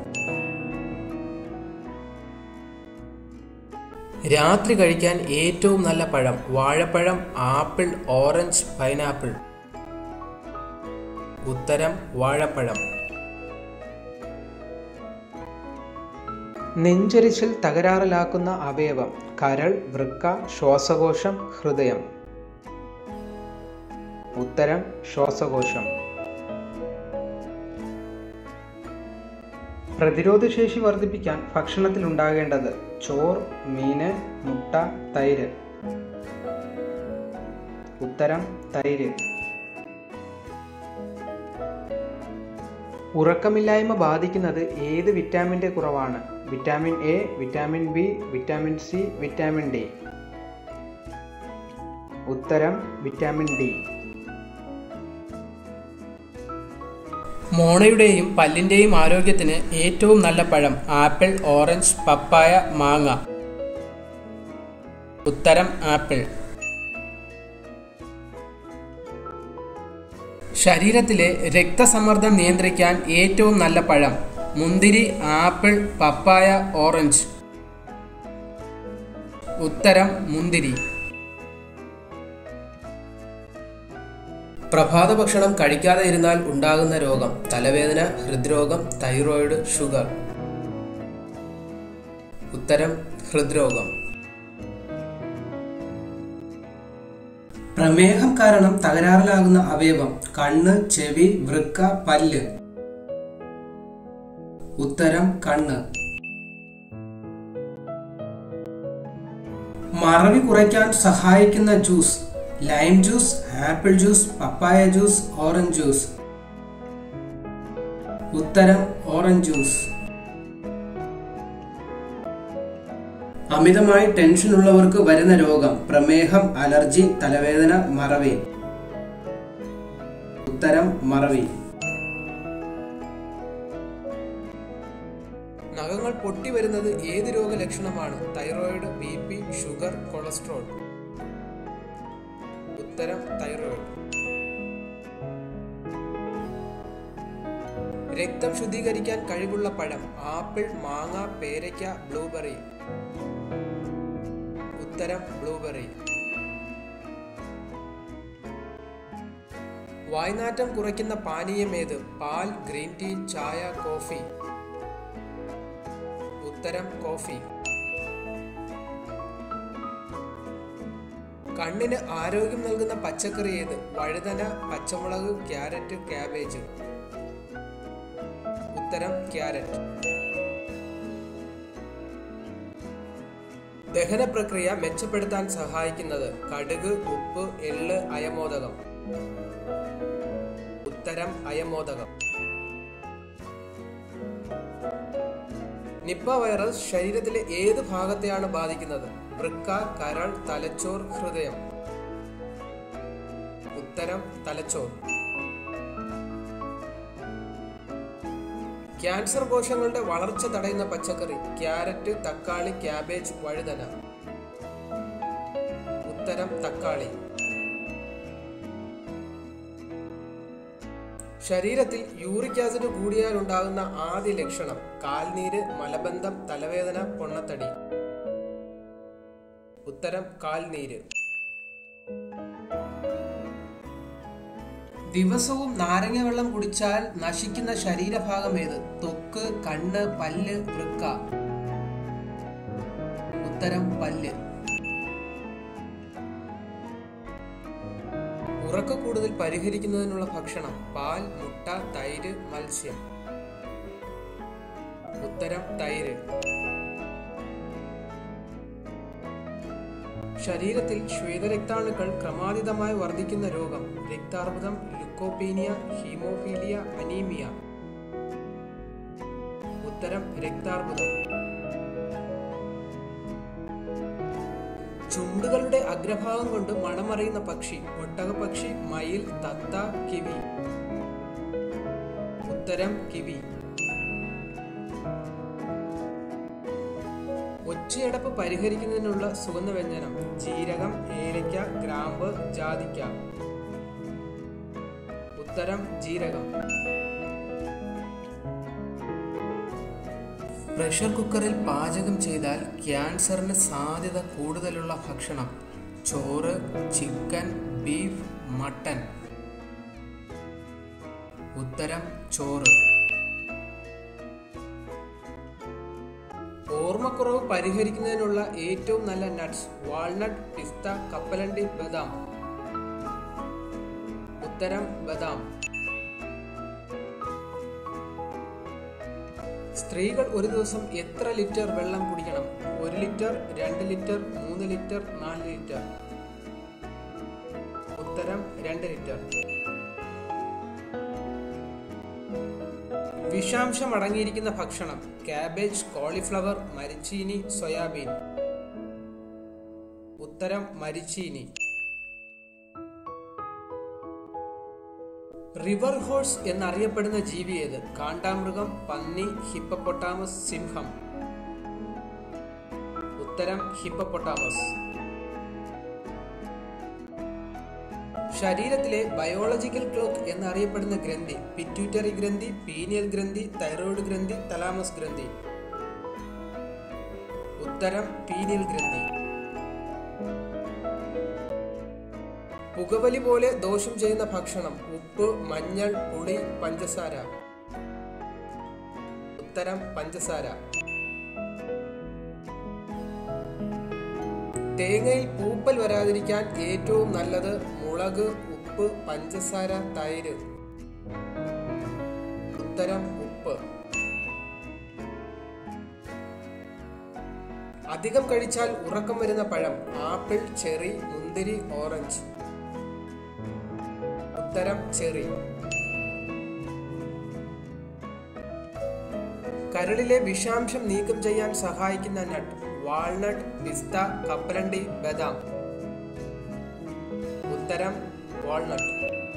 രാത്രി കഴിക്കാൻ ഏറ്റവും നല്ല പഴം വാഴപ്പഴം ആപ്പിൾ ഓറഞ്ച് പൈനാപ്പിൾ ഉത്തരം വാഴപ്പഴം നെഞ്ചരിച്ചിൽ തകരാറിലാക്കുന്ന അവയവം കരൾ വൃക്ക ശ്വാസകോശം ഹൃദയം ഉത്തരം ശ്വാസകോശം പ്രതിരോധശേഷി വർദ്ധിപ്പിക്കാൻ ഭക്ഷണത്തിൽ ഉണ്ടാകേണ്ടത് ചോർ മീന് മുട്ട തൈര് ഉത്തരം തൈര് ഉറക്കമില്ലായ്മ ബാധിക്കുന്നത് ഏത് വിറ്റാമിൻ്റെ കുറവാണ് vitamin A vitamin B vitamin C vitamin D ഉത്തരം വിറ്റാമിൻ ഡി മോണയുടെയും പല്ലിന്റെയും ആരോഗ്യത്തിന് ഏറ്റവും നല്ല പഴം ആപ്പിൾ ഓറഞ്ച് പപ്പായ മാങ്ങ ഉത്തരം ആപ്പിൾ ശരീരത്തിലെ രക്തസമ്മർദ്ദം നിയന്ത്രിക്കാൻ ഏറ്റവും നല്ല പഴം മുന്തിരി ആപ്പിൾ പപ്പായ ഓറഞ്ച് ഉത്തരം മുന്തിരി പ്രഭാത ഭക്ഷണം കഴിക്കാതെ ഇരുന്നാൽ ഉണ്ടാകുന്ന രോഗം തലവേദന ഹൃദ്രോഗം തൈറോയിഡ് ഷുഗർ ഉത്തരം ഹൃദ്രോഗം പ്രമേഹം കാരണം തകരാറിലാകുന്ന അവയവം കണ്ണ് ചെവി വൃക്ക പല്ല് ഉത്തരം കണ്ണ് മറവി കുറയ്ക്കാൻ സഹായിക്കുന്ന juice lime juice apple juice papaya juice orange juice ഉത്തരം ഓറഞ്ച് ജ്യൂസ് അമിതമായി ടെൻഷൻ ഉള്ളവർക്ക് വരുന്ന രോഗം പ്രമേഹം അലർജി തലവേദന മറവി ഉത്തരം മറവി നഖങ്ങൾ പൊട്ടി വരുന്നത് ഏത് രോഗലക്ഷണമാണ് thyroid B P sugar cholesterol ഉത്തരം തൈറോയിഡ് രക്തം ശുദ്ധീകരിക്കാൻ കഴിവുള്ള പഴം ആപ്പിൾ മാങ്ങ പേരയ്ക്ക ബ്ലൂബെറി ഉത്തരം ബ്ലൂബെറി വായ്നാറ്റം കുറയ്ക്കുന്ന പാനീയം ഏത് പാൽ ഗ്രീൻ ടീ ചായ കോഫി ഉത്തരം കോഫി കണ്ണിന് ആരോഗ്യം നൽകുന്ന പച്ചക്കറി ഏത് വഴുതന പച്ചമുളക് ക്യാരറ്റ് ക്യാബേജ് ഉത്തരം ക്യാരറ്റ് ദഹന പ്രക്രിയ മെച്ചപ്പെടുത്താൻ സഹായിക്കുന്നത് കടുക് ഉപ്പ് എള്ള് അയമോദകം ഉത്തരം അയമോദകം നിപ്പ വൈറസ് ശരീരത്തിലെ ഏത് ഭാഗത്തെയാണ് ബാധിക്കുന്നത് വൃക്ക കരൾ തലച്ചോർ ഹൃദയം ഉത്തരം തലച്ചോർ ക്യാൻസർ കോശങ്ങളുടെ വളർച്ച തടയുന്ന പച്ചക്കറി ക്യാരറ്റ് തക്കാളി ക്യാബേജ് വഴുതന ഉത്തരം തക്കാളി ശരീരത്തിൽ യൂറിക് ആസിഡ് കൂടിയാൽ ഉണ്ടാകുന്ന ആദ്യ ലക്ഷണം കാൽനീര് മലബന്ധം തലവേദന പൊണ്ണത്തടി ഉത്തരം കാൽനീര് ദിവസവും നാരങ്ങ വെള്ളം കുടിച്ചാൽ നശിക്കുന്ന ശരീരഭാഗം ഏത് ത്വക്ക് കണ്ണ് പല്ല് വൃക്ക ഉത്തരം പല്ല് ഉറക്ക കൂടുതൽ പരിഹരിക്കുന്നതിനുള്ള ഭക്ഷണം പാൽ മുട്ട തൈര് മത്സ്യം ഉത്തരം തൈര് ശരീരത്തിൽ ശ്വേതരക്താണുക്കൾ ക്രമാതീതമായി വർദ്ധിക്കുന്ന രോഗം രക്താർബുദം ലുക്കോപീനിയ ഹീമോഫീലിയ അനീമിയ ഉത്തരം രക്താർബുദം ചുണ്ടുകളുടെ അഗ്രഭാഗം കൊണ്ട് മണമറിയുന്ന പക്ഷി ഒട്ടകപക്ഷി മയിൽ തത്ത കിവി ഉത്തരം കിവി ഒച്ചയടപ്പ് പരിഹരിക്കുന്നതിനുള്ള സുഗന്ധവ്യഞ്ജനം ജീരകം ഏലയ്ക്ക ഗ്രാമ്പ് ജാതിക്ക ഉത്തരം ജീരകം പ്രഷർ കുക്കറിൽ പാചകം ചെയ്താൽ ക്യാൻസറിന് സാധ്യത കൂടുതലുള്ള ഭക്ഷണം ചോറ് ചിക്കൻ ബീഫ് മട്ടൻ ഉത്തരം ചോറ് ഓർമ്മക്കുറവ് പരിഹരിക്കുന്നതിനുള്ള ഏറ്റവും നല്ല നട്ട്സ് വാൾനട്ട് പിസ്ത കപ്പലണ്ടി ബദാം ഉത്തരം ബദാം സ്ത്രീകൾ ഒരു ദിവസം എത്ര ലിറ്റർ വെള്ളം കുടിക്കണം ഒരു ലിറ്റർ രണ്ട് ലിറ്റർ മൂന്ന് ലിറ്റർ നാല് ലിറ്റർ ഉത്തരം രണ്ട് ലിറ്റർ വിഷാംശം അടങ്ങിയിരിക്കുന്ന ഭക്ഷണം കാബേജ് കോളിഫ്ലവർ മരിച്ചീനി സോയാബീൻ ഉത്തരം മരിച്ചീനി റിവർ ഹോഴ്സ് എന്നറിയപ്പെടുന്ന ജീവി ഏത് കാണ്ടാമൃഗം പന്നി ഹിപ്പപ്പൊട്ടാമസ് സിംഹം ഉത്തരം ഹിപ്പപ്പൊട്ടാമസ് ശരീരത്തിലെ ബയോളജിക്കൽ ക്ലോക്ക് എന്നറിയപ്പെടുന്ന ഗ്രന്ഥി പിറ്റ്യൂറ്ററി ഗ്രന്ഥി പീനിയൽ ഗ്രന്ഥി തൈറോയിഡ് ഗ്രന്ഥി തലാമസ് ഗ്രന്ഥി ഉത്തരം പീനിയൽ ഗ്രന്ഥി പുകവലി പോലെ ദോഷം ചെയ്യുന്ന ഭക്ഷണം ഉപ്പ് മഞ്ഞൾ പുളി പഞ്ചസാര ഉത്തരം പഞ്ചസാര തേങ്ങയിൽ പൂപ്പൽ വരാതിരിക്കാൻ ഏറ്റവും നല്ലത് മുളക് ഉപ്പ് പഞ്ചസാര തൈര് ഉത്തരം ഉപ്പ് അധികം കഴിച്ചാൽ ഉറക്കം വരുന്ന പഴം ആപ്പിൾ ചെറി മുന്തിരി ഓറഞ്ച് ഉത്തരം ചെറി കരളിലെ വിഷാംശം നീക്കം ചെയ്യാൻ സഹായിക്കുന്ന നട്ട് വാൾനട്ട് പിസ്ത കപ്പലണ്ടി ബദാം ഉത്തരം വാൾനട്ട്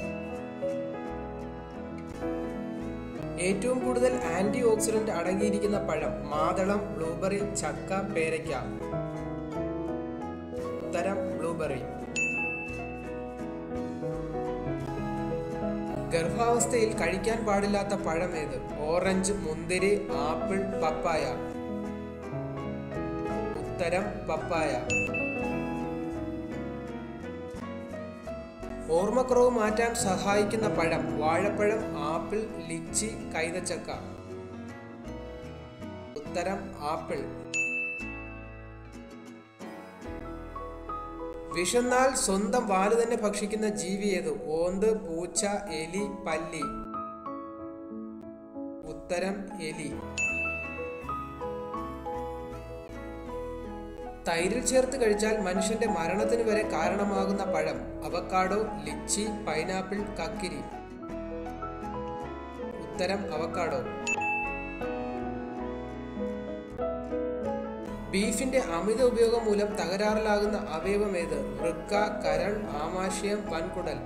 ഏറ്റവും കൂടുതൽ ആന്റി ഓക്സിഡന്റ് അടങ്ങിയിരിക്കുന്ന പഴം മാതളം ബ്ലൂബെറി ചക്ക പേരയ്ക്ക ഉത്തരം ബ്ലൂബെറി ഗർഭാവസ്ഥയിൽ കഴിക്കാൻ പാടില്ലാത്ത പഴം ഏത് ഓറഞ്ച് മുന്തിരി ആപ്പിൾ പപ്പായ ഉത്തരം പപ്പായ ഓർമ്മക്കുറവ് മാറ്റാൻ സഹായിക്കുന്ന പഴം വാഴപ്പഴം ആപ്പിൾ ലിച്ചി കൈതച്ചക്ക ഉത്തരം ആപ്പിൾ വിഷന്നാൽ സ്വന്തം വാല് തന്നെ ഭക്ഷിക്കുന്ന ജീവി ഏത് ഓന്ത് പൂച്ച എലി പല്ലി ഉത്തരം എലി തൈരിൽ ചേർത്ത് കഴിച്ചാൽ മനുഷ്യന്റെ മരണത്തിന് വരെ കാരണമാകുന്ന പഴം അവക്കാഡോ ലിച്ചി പൈനാപ്പിൾ കക്കിരി ഉത്തരം അവക്കാഡോ ബീഫിന്റെ അമിത ഉപയോഗം മൂലം തകരാറിലാകുന്ന അവയവം ഏത് വൃക്ക കരൾ ആമാശയം വൻകുടൽ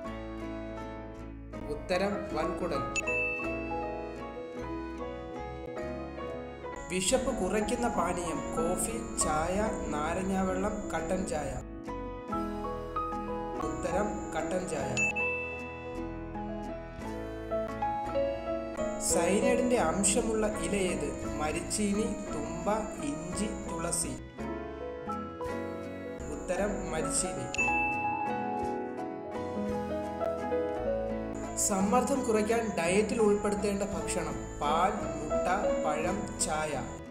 ഉത്തരം വൻകുടൽ വിശപ്പ് കുറയ്ക്കുന്ന പാനീയം കോഫി ചായ നാരങ്ങാവെള്ളം കട്ടൻ ചായ ഉത്തരം കട്ടൻ ചായ സൈനൈഡിന്റെ അംശമുള്ള ഇല ഏത് മരിച്ചീനി തുമ്പ ഇഞ്ചി തുളസി ഉത്തരം മരിച്ചീനി സമ്മർദ്ദം കുറയ്ക്കാൻ ഡയറ്റിൽ ഉൾപ്പെടുത്തേണ്ട ഭക്ഷണം പാൽ മുട്ട പഴം ചായ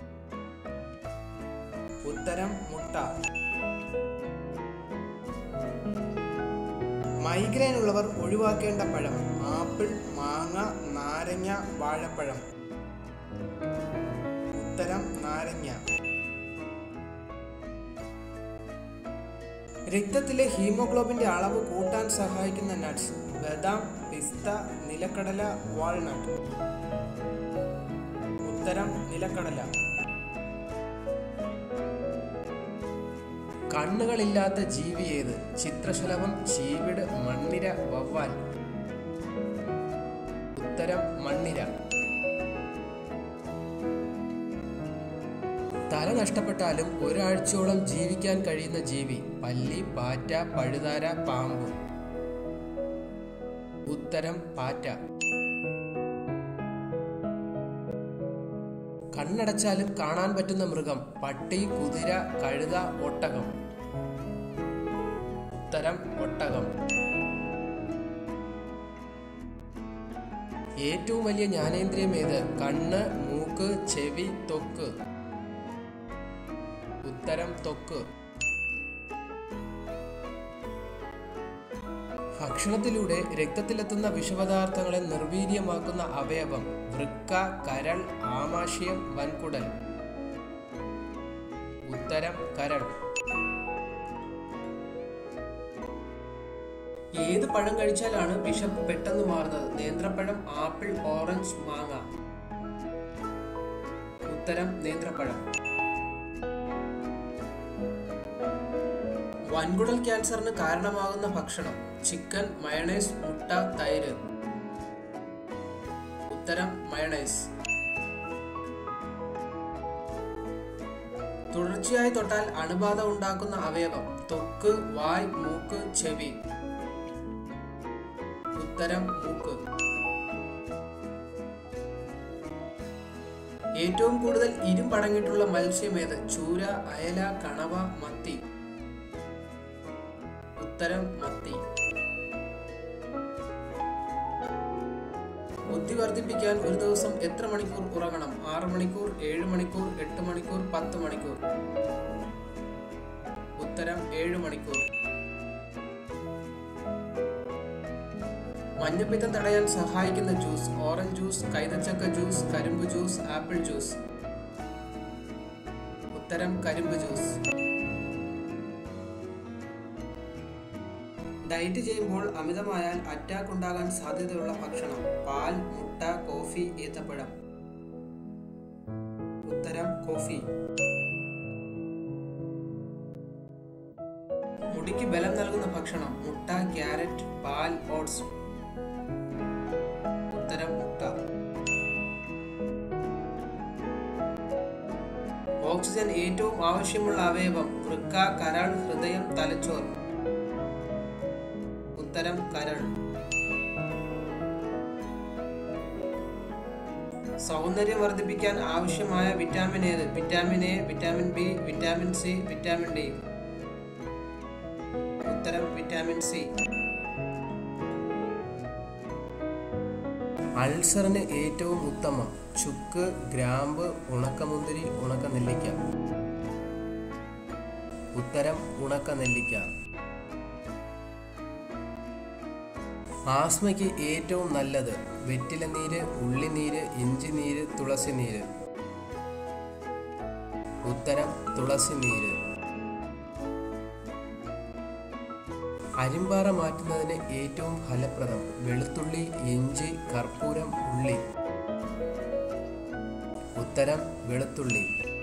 ഉത്തരം മുട്ട മൈഗ്രെയിൻ ഉള്ളവർ ഒഴിവാക്കേണ്ട പഴം ആപ്പിൾ മാങ്ങ നാരങ്ങ വാഴപ്പഴം ഉത്തരം നാരങ്ങ രക്തത്തിലെ ഹീമോഗ്ലോബിന്റെ അളവ് കൂട്ടാൻ സഹായിക്കുന്ന നട്ട്സ് ബദാം പിസ്ത നിലക്കടല വാൾനട്ട് ഉത്തരം നിലക്കടല കണ്ണുകളില്ലാത്ത ജീവി ഏത് ചിത്രശലഭം ചീവിട് മണ്ണിര വവ്വാൽ ഉത്തരം മണ്ണിര തല നഷ്ടപ്പെട്ടാലും ഒരാഴ്ചയോളം ജീവിക്കാൻ കഴിയുന്ന ജീവി പല്ലി പാറ്റ പഴുതാര പാമ്പ് ഉത്തരം പാറ്റ കണ്ണടച്ചാലും കാണാൻ പറ്റുന്ന മൃഗം പട്ടി കുതിര കഴുത ഒട്ടകം ഉത്തരം ഒട്ടകം ഏറ്റവും വലിയ ജ്ഞാനേന്ദ്രിയം ഏത് കണ്ണ് മൂക്ക് ചെവി ത്വക്ക് ഉത്തരം ത്വക്ക് ഭക്ഷണത്തിലൂടെ രക്തത്തിലെത്തുന്ന വിഷപദാർത്ഥങ്ങളെ നിർവീര്യമാക്കുന്ന അവയവം വൃക്ക കരൾ ആമാശയം വൻകുടൽ ഉത്തരം കരൾ ഏത് പഴം കഴിച്ചാലാണ് വിഷപ്പ് പെട്ടെന്ന് മാറുന്നത് നേന്ത്രപ്പഴം ആപ്പിൾ ഓറഞ്ച് മാങ്ങ ഉത്തരം നേന്ത്രപ്പഴം വൻകുടൽ ക്യാൻസറിന് കാരണമാകുന്ന ഭക്ഷണം ചിക്കൻ മയണൈസ് മുട്ട തൈര് ഉത്തരം മയണൈസ് തുടർച്ചയായി തൊട്ടാൽ അണുബാധ ഉണ്ടാക്കുന്ന അവയവം ത്വക്ക് വായ് മൂക്ക് ചെവി ഉത്തരം മൂക്ക് ഏറ്റവും കൂടുതൽ ഇരുമ്പടങ്ങിയിട്ടുള്ള മത്സ്യം ഏത് ചൂര അയല കണവ മത്തി ഉത്തരം മത്തി ബുദ്ധി വർദ്ധിപ്പിക്കാൻ ഒരു ദിവസം എത്ര മണിക്കൂർ ഉറങ്ങണം ആറ് മണിക്കൂർ ഏഴ് മണിക്കൂർ എട്ട് മണിക്കൂർ പത്ത് മണിക്കൂർ ഉത്തരം ഏഴ് മണിക്കൂർ മഞ്ഞപ്പിത്തം തടയാൻ സഹായിക്കുന്ന ജ്യൂസ് ഓറഞ്ച് ജ്യൂസ് കൈതച്ചക്ക ജ്യൂസ് കരിമ്പ് ജ്യൂസ് ആപ്പിൾ ജ്യൂസ് ഉത്തരം കരിമ്പ് ജ്യൂസ് ഡയറ്റ് ചെയ്യുമ്പോൾ അമിതമായാൽ അറ്റാക്ക് ഉണ്ടാകാൻ സാധ്യതയുള്ള ഭക്ഷണം പാൽ മുട്ട കോഫി ഈത്തപ്പഴം ഉത്തരം കോഫി മുടിക്ക് ബലം നൽകുന്ന ഭക്ഷണം മുട്ട ക്യാരറ്റ് പാൽ ഓട്സ് ഉത്തരം മുട്ട ഓക്സിജൻ ഏറ്റവും ആവശ്യമുള്ള അവയവം വൃക്ക കരൾ ഹൃദയം തലച്ചോർ ഉത്തരം കരൾ സൗന്ദര്യം വർദ്ധിപ്പിക്കാൻ ആവശ്യമായ വിറ്റാമിൻ ഏത് vitamin A vitamin B vitamin C vitamin D ഉത്തരം വിറ്റാമിൻ സി അൾസറിന് ഏറ്റവും ഉത്തമം ചുക്ക് ഗ്രാമ്പ് ഉണക്കമുന്തിരി ഉണക്ക നെല്ലിക്ക ഉത്തരം ഉണക്ക നെല്ലിക്ക ആസ്മയ്ക്ക് ഏറ്റവും നല്ലത് വെറ്റില നീര് ഉള്ളിനീര് ഇഞ്ചി നീര് തുളസി നീര് ഉത്തരം തുളസി നീര് അരിമ്പാറ മാറ്റുന്നതിന് ഏറ്റവും ഫലപ്രദം വെളുത്തുള്ളി ഇഞ്ചി കർപ്പൂരം ഉള്ളി ഉത്തരം വെളുത്തുള്ളി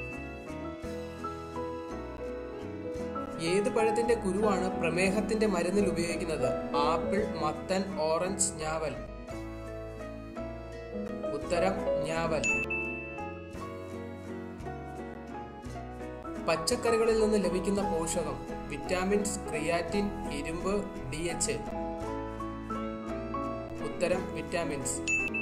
ഏത് പഴത്തിന്റെ കുരുവാണ് പ്രമേഹത്തിന്റെ മരുന്നിൽ ഉപയോഗിക്കുന്നത് ആപ്പിൾ മത്തൻ ഓറഞ്ച് ഞാവൽ ഉത്തരം ഞാവൽ പച്ചക്കറികളിൽ നിന്ന് ലഭിക്കുന്ന പോഷകം വിറ്റാമിൻസ് ക്രിയാറ്റിൻ ഇരുമ്പ് ഡി എച്ച് ഉത്തരം വിറ്റാമിൻസ്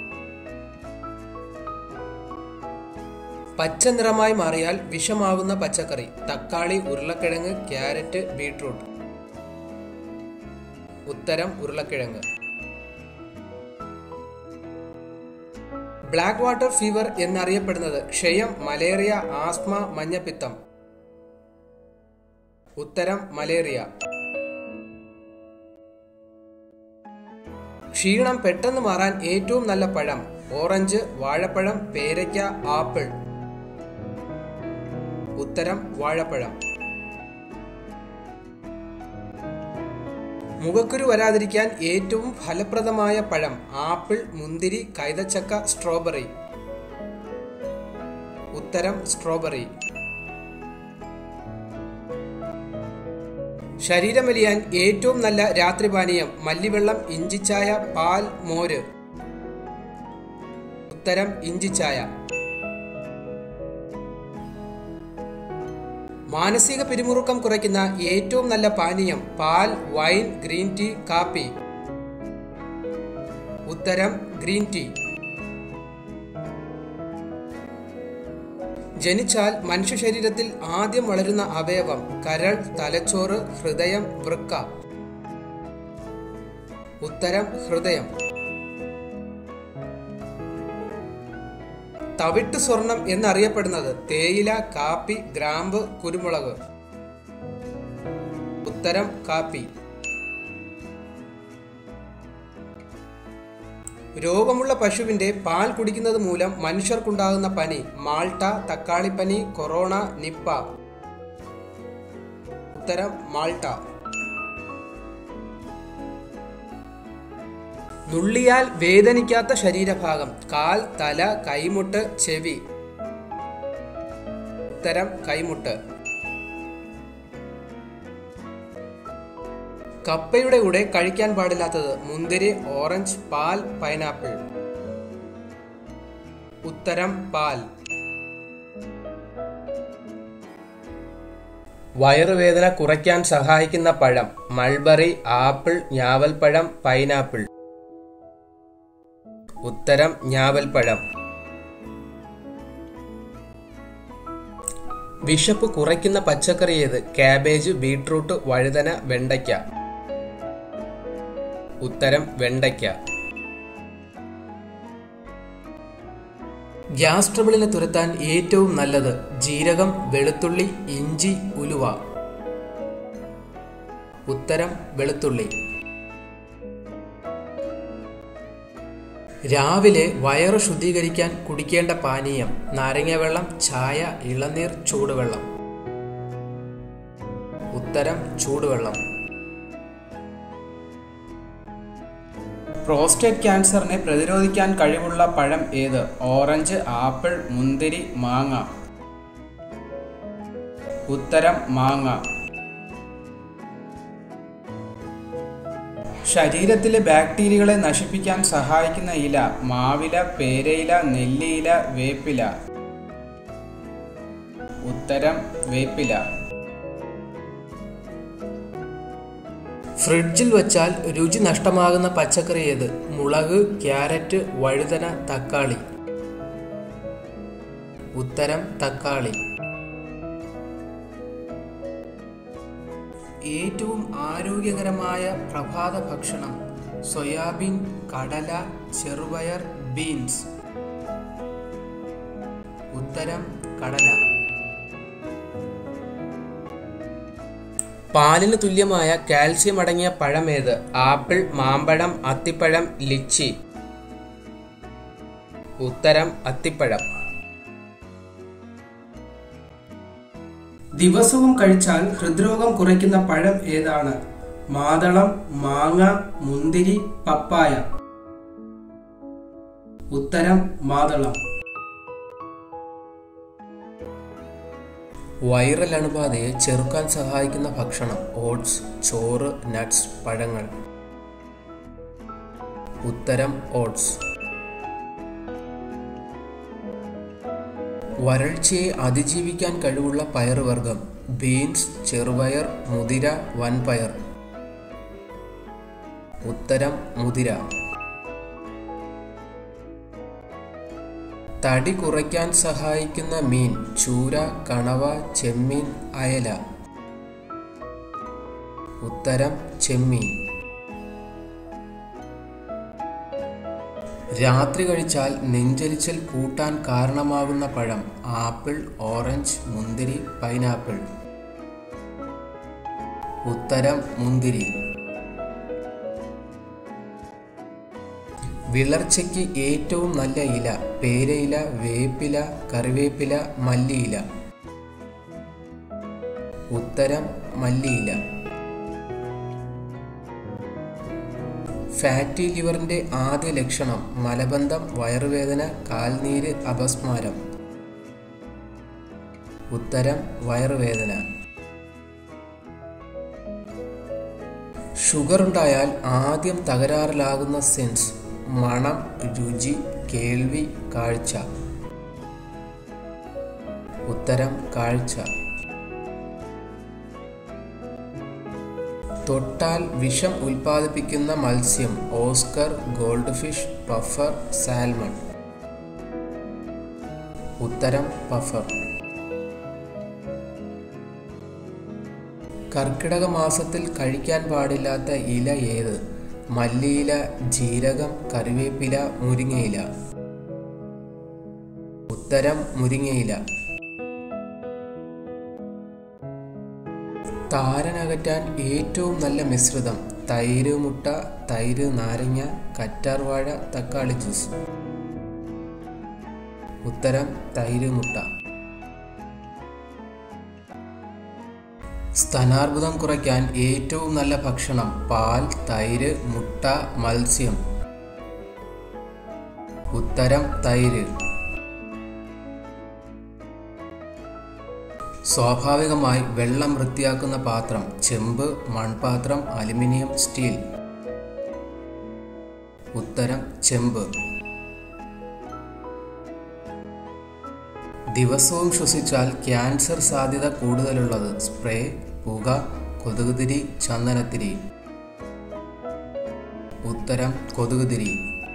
പച്ച നിറമായി മാറിയാൽ വിഷമാകുന്ന പച്ചക്കറി തക്കാളി ഉരുളക്കിഴങ്ങ് ക്യാരറ്റ് ബീട്രൂട്ട് ഉത്തരം ഉരുളക്കിഴങ്ങ് ബ്ലാക്ക് വാട്ടർ ഫീവർ എന്നറിയപ്പെടുന്നത് ക്ഷയം മലേറിയ ആസ്മ മഞ്ഞപ്പിത്തം ഉത്തരം മലേറിയ ക്ഷീണം പെട്ടെന്ന് മാറാൻ ഏറ്റവും നല്ല പഴം ഓറഞ്ച് വാഴപ്പഴം പേരയ്ക്ക ആപ്പിൾ ഉത്തരം വാഴപ്പഴം മുഖക്കുരു വരാതിരിക്കാൻ ഏറ്റവും ഫലപ്രദമായ പഴം ആപ്പിൾ മുന്തിരി കൈതച്ചക്ക സ്ട്രോബെറി ഉത്തരം സ്ട്രോബെറി ശരീരം വലിയാൻ ഏറ്റവും നല്ല രാത്രിപാനീയം മല്ലിവെള്ളം ഇഞ്ചിച്ചായ പാൽ മോര് ഉത്തരം ഇഞ്ചിച്ചായ മാനസിക പിരിമുറുക്കം കുറയ്ക്കുന്ന ഏറ്റവും നല്ല പാനീയം പാൽ വൈൻ ഗ്രീൻ ടീ കാപ്പി ഉത്തരം ഗ്രീൻ ടീ ജനിച്ചാൽ മനുഷ്യ ശരീരത്തിൽ ആദ്യം വളരുന്ന അവയവം കരൾ തലച്ചോറ് ഹൃദയം വൃക്ക ഉത്തരം ഹൃദയം തവിട്ട് സ്വർണം എന്നറിയപ്പെടുന്നത് തേയില കാപ്പി ഗ്രാമ്പ് കുരുമുളക് ഉത്തരം കാപ്പി രോഗമുള്ള പശുവിന്റെ പാൽ കുടിക്കുന്നത് മൂലം മനുഷ്യർക്കുണ്ടാകുന്ന പനി മാൾട്ട തക്കാളിപ്പനി കൊറോണ നിപ്പ ഉത്തരം മാൾട്ട നുള്ളിയാൽ വേദനിക്കാത്ത ശരീരഭാഗം കാൽ തല കൈമുട്ട് ചെവി ഉത്തരം കൈമുട്ട് കപ്പയുടെ കൂടെ കഴിക്കാൻ പാടില്ലാത്തത് മുന്തിരി ഓറഞ്ച് പാൽ പൈനാപ്പിൾ ഉത്തരം പാൽ വയറുവേദന കുറയ്ക്കാൻ സഹായിക്കുന്ന പഴം മൾബറി ആപ്പിൾ ഞാവൽപ്പഴം പൈനാപ്പിൾ ഉത്തരം ഞാവൽപ്പഴം വിശപ്പ് കുറയ്ക്കുന്ന പച്ചക്കറി ഏത് കാബേജ് ബീട്രൂട്ട് വഴുതന വെണ്ടയ്ക്ക ഉത്തരം വെണ്ടയ്ക്ക ഗ്യാസ് ട്രബിളിനെ തുരത്താൻ ഏറ്റവും നല്ലത് ജീരകം വെളുത്തുള്ളി ഇഞ്ചി ഉലുവ ഉത്തരം വെളുത്തുള്ളി രാവിലെ വയറ് ശുദ്ധീകരിക്കാൻ കുടിക്കേണ്ട പാനീയം നാരങ്ങ വെള്ളം ചായ ഇളനീർ ചൂടുവെള്ളം ഉത്തരം ചൂടുവെള്ളം പ്രോസ്റ്റേറ്റ് ക്യാൻസറിനെ പ്രതിരോധിക്കാൻ കഴിവുള്ള പഴം ഏത് ഓറഞ്ച് ആപ്പിൾ മുന്തിരി മാങ്ങ ഉത്തരം മാങ്ങ ശരീരത്തിലെ ബാക്ടീരിയകളെ നശിപ്പിക്കാൻ സഹായിക്കുന്ന ഇല മാവില പേരയില നെല്ലിയില വേപ്പില ഉത്തരം വേപ്പില ഫ്രിഡ്ജിൽ വച്ചാൽ രുചി നഷ്ടമാകുന്ന പച്ചക്കറി ഏത് മുളക് ക്യാരറ്റ് വഴുതന തക്കാളി ഉത്തരം തക്കാളി ഏറ്റവും ആരോഗ്യകരമായ പ്രഭാത ഭക്ഷണം സോയാബീൻ കടല ചെറുപയർ ബീൻസ് ഉത്തരം കടല പാലിന് തുല്യമായ കാൽസ്യം അടങ്ങിയ പഴമേത് ആപ്പിൾ മാമ്പഴം അത്തിപ്പഴം ലിച്ചി ഉത്തരം അത്തിപ്പഴം ദിവസവും കഴിച്ചാൽ ഹൃദ്രോഗം കുറയ്ക്കുന്ന പഴം ഏതാണ് മാതളം മാങ്ങ മുന്തിരി പപ്പായ ഉത്തരം മാതളം വൈറൽ അണുബാധയെ ചെറുക്കാൻ സഹായിക്കുന്ന ഭക്ഷണം ഓട്സ് ചോറ് നട്ട്സ് പഴങ്ങൾ ഉത്തരം ഓട്സ് വരൾച്ചയെ അതിജീവിക്കാൻ കഴിവുള്ള പയറുവർഗം ബീൻസ് ചെറുപയർ മുതിര വൻപയർ ഉത്തരം മുതിര തടി കുറയ്ക്കാൻ സഹായിക്കുന്ന മീൻ ചൂര കണവ ചെമ്മീൻ അയല ഉത്തരം ചെമ്മീൻ രാത്രി കഴിച്ചാൽ നെഞ്ചരിച്ചൽ കൂട്ടാൻ കാരണമാകുന്ന പഴം ആപ്പിൾ ഓറഞ്ച് മുന്തിരി പൈനാപ്പിൾ ഉത്തരം മുന്തിരി വിളർച്ചയ്ക്ക് ഏറ്റവും നല്ല ഇല പേരയില വേപ്പില കറിവേപ്പില മല്ലിയില ഉത്തരം മല്ലിയില ഫാറ്റി ലിവറിന്റെ ആദ്യ ലക്ഷണം മലബന്ധം വയറുവേദന കാൽനീര് അപസ്മാരം ഉത്തരം വയറുവേദന ഷുഗർ ഉണ്ടായാൽ ആദ്യം തകരാറിലാകുന്ന സെൻസ് മണം രുചി കേൾവി കാഴ്ച ഉത്തരം കാഴ്ച തൊട്ടാൽ വിഷം ഉൽപ്പാദിപ്പിക്കുന്ന മത്സ്യം Oscar goldfish puffer salmon ഉത്തരം പഫർ കർക്കിടക മാസത്തിൽ കഴിക്കാൻ പാടില്ലാത്ത ഇല ഏത് മല്ലിയില ജീരകം കറിവേപ്പില മുരിങ്ങയില ഉത്തരം മുരിങ്ങയില താരനകറ്റാൻ ഏറ്റവും നല്ല മിശ്രിതം തൈര് മുട്ട തൈര് നാരങ്ങ കറ്റാർവാഴ തക്കാളി ജ്യൂസ് ഉത്തരം തൈര് മുട്ട സ്തനാർബുദം കുറയ്ക്കാൻ ഏറ്റവും നല്ല ഭക്ഷണം പാൽ തൈര് മുട്ട മത്സ്യം ഉത്തരം തൈര് സ്വാഭാവികമായി വെള്ളം വൃത്തിയാക്കുന്ന പാത്രം ചെമ്പ് മൺപാത്രം അലുമിനിയം സ്റ്റീൽ ഉത്തരം ചെമ്പ് ദിവസവും ശ്വസിച്ചാൽ ക്യാൻസർ സാധ്യത കൂടുതലുള്ളത് സ്പ്രേ പുക കൊതുകുതിരി ചന്ദനത്തിരി ഉത്തരം കൊതുകുതിരി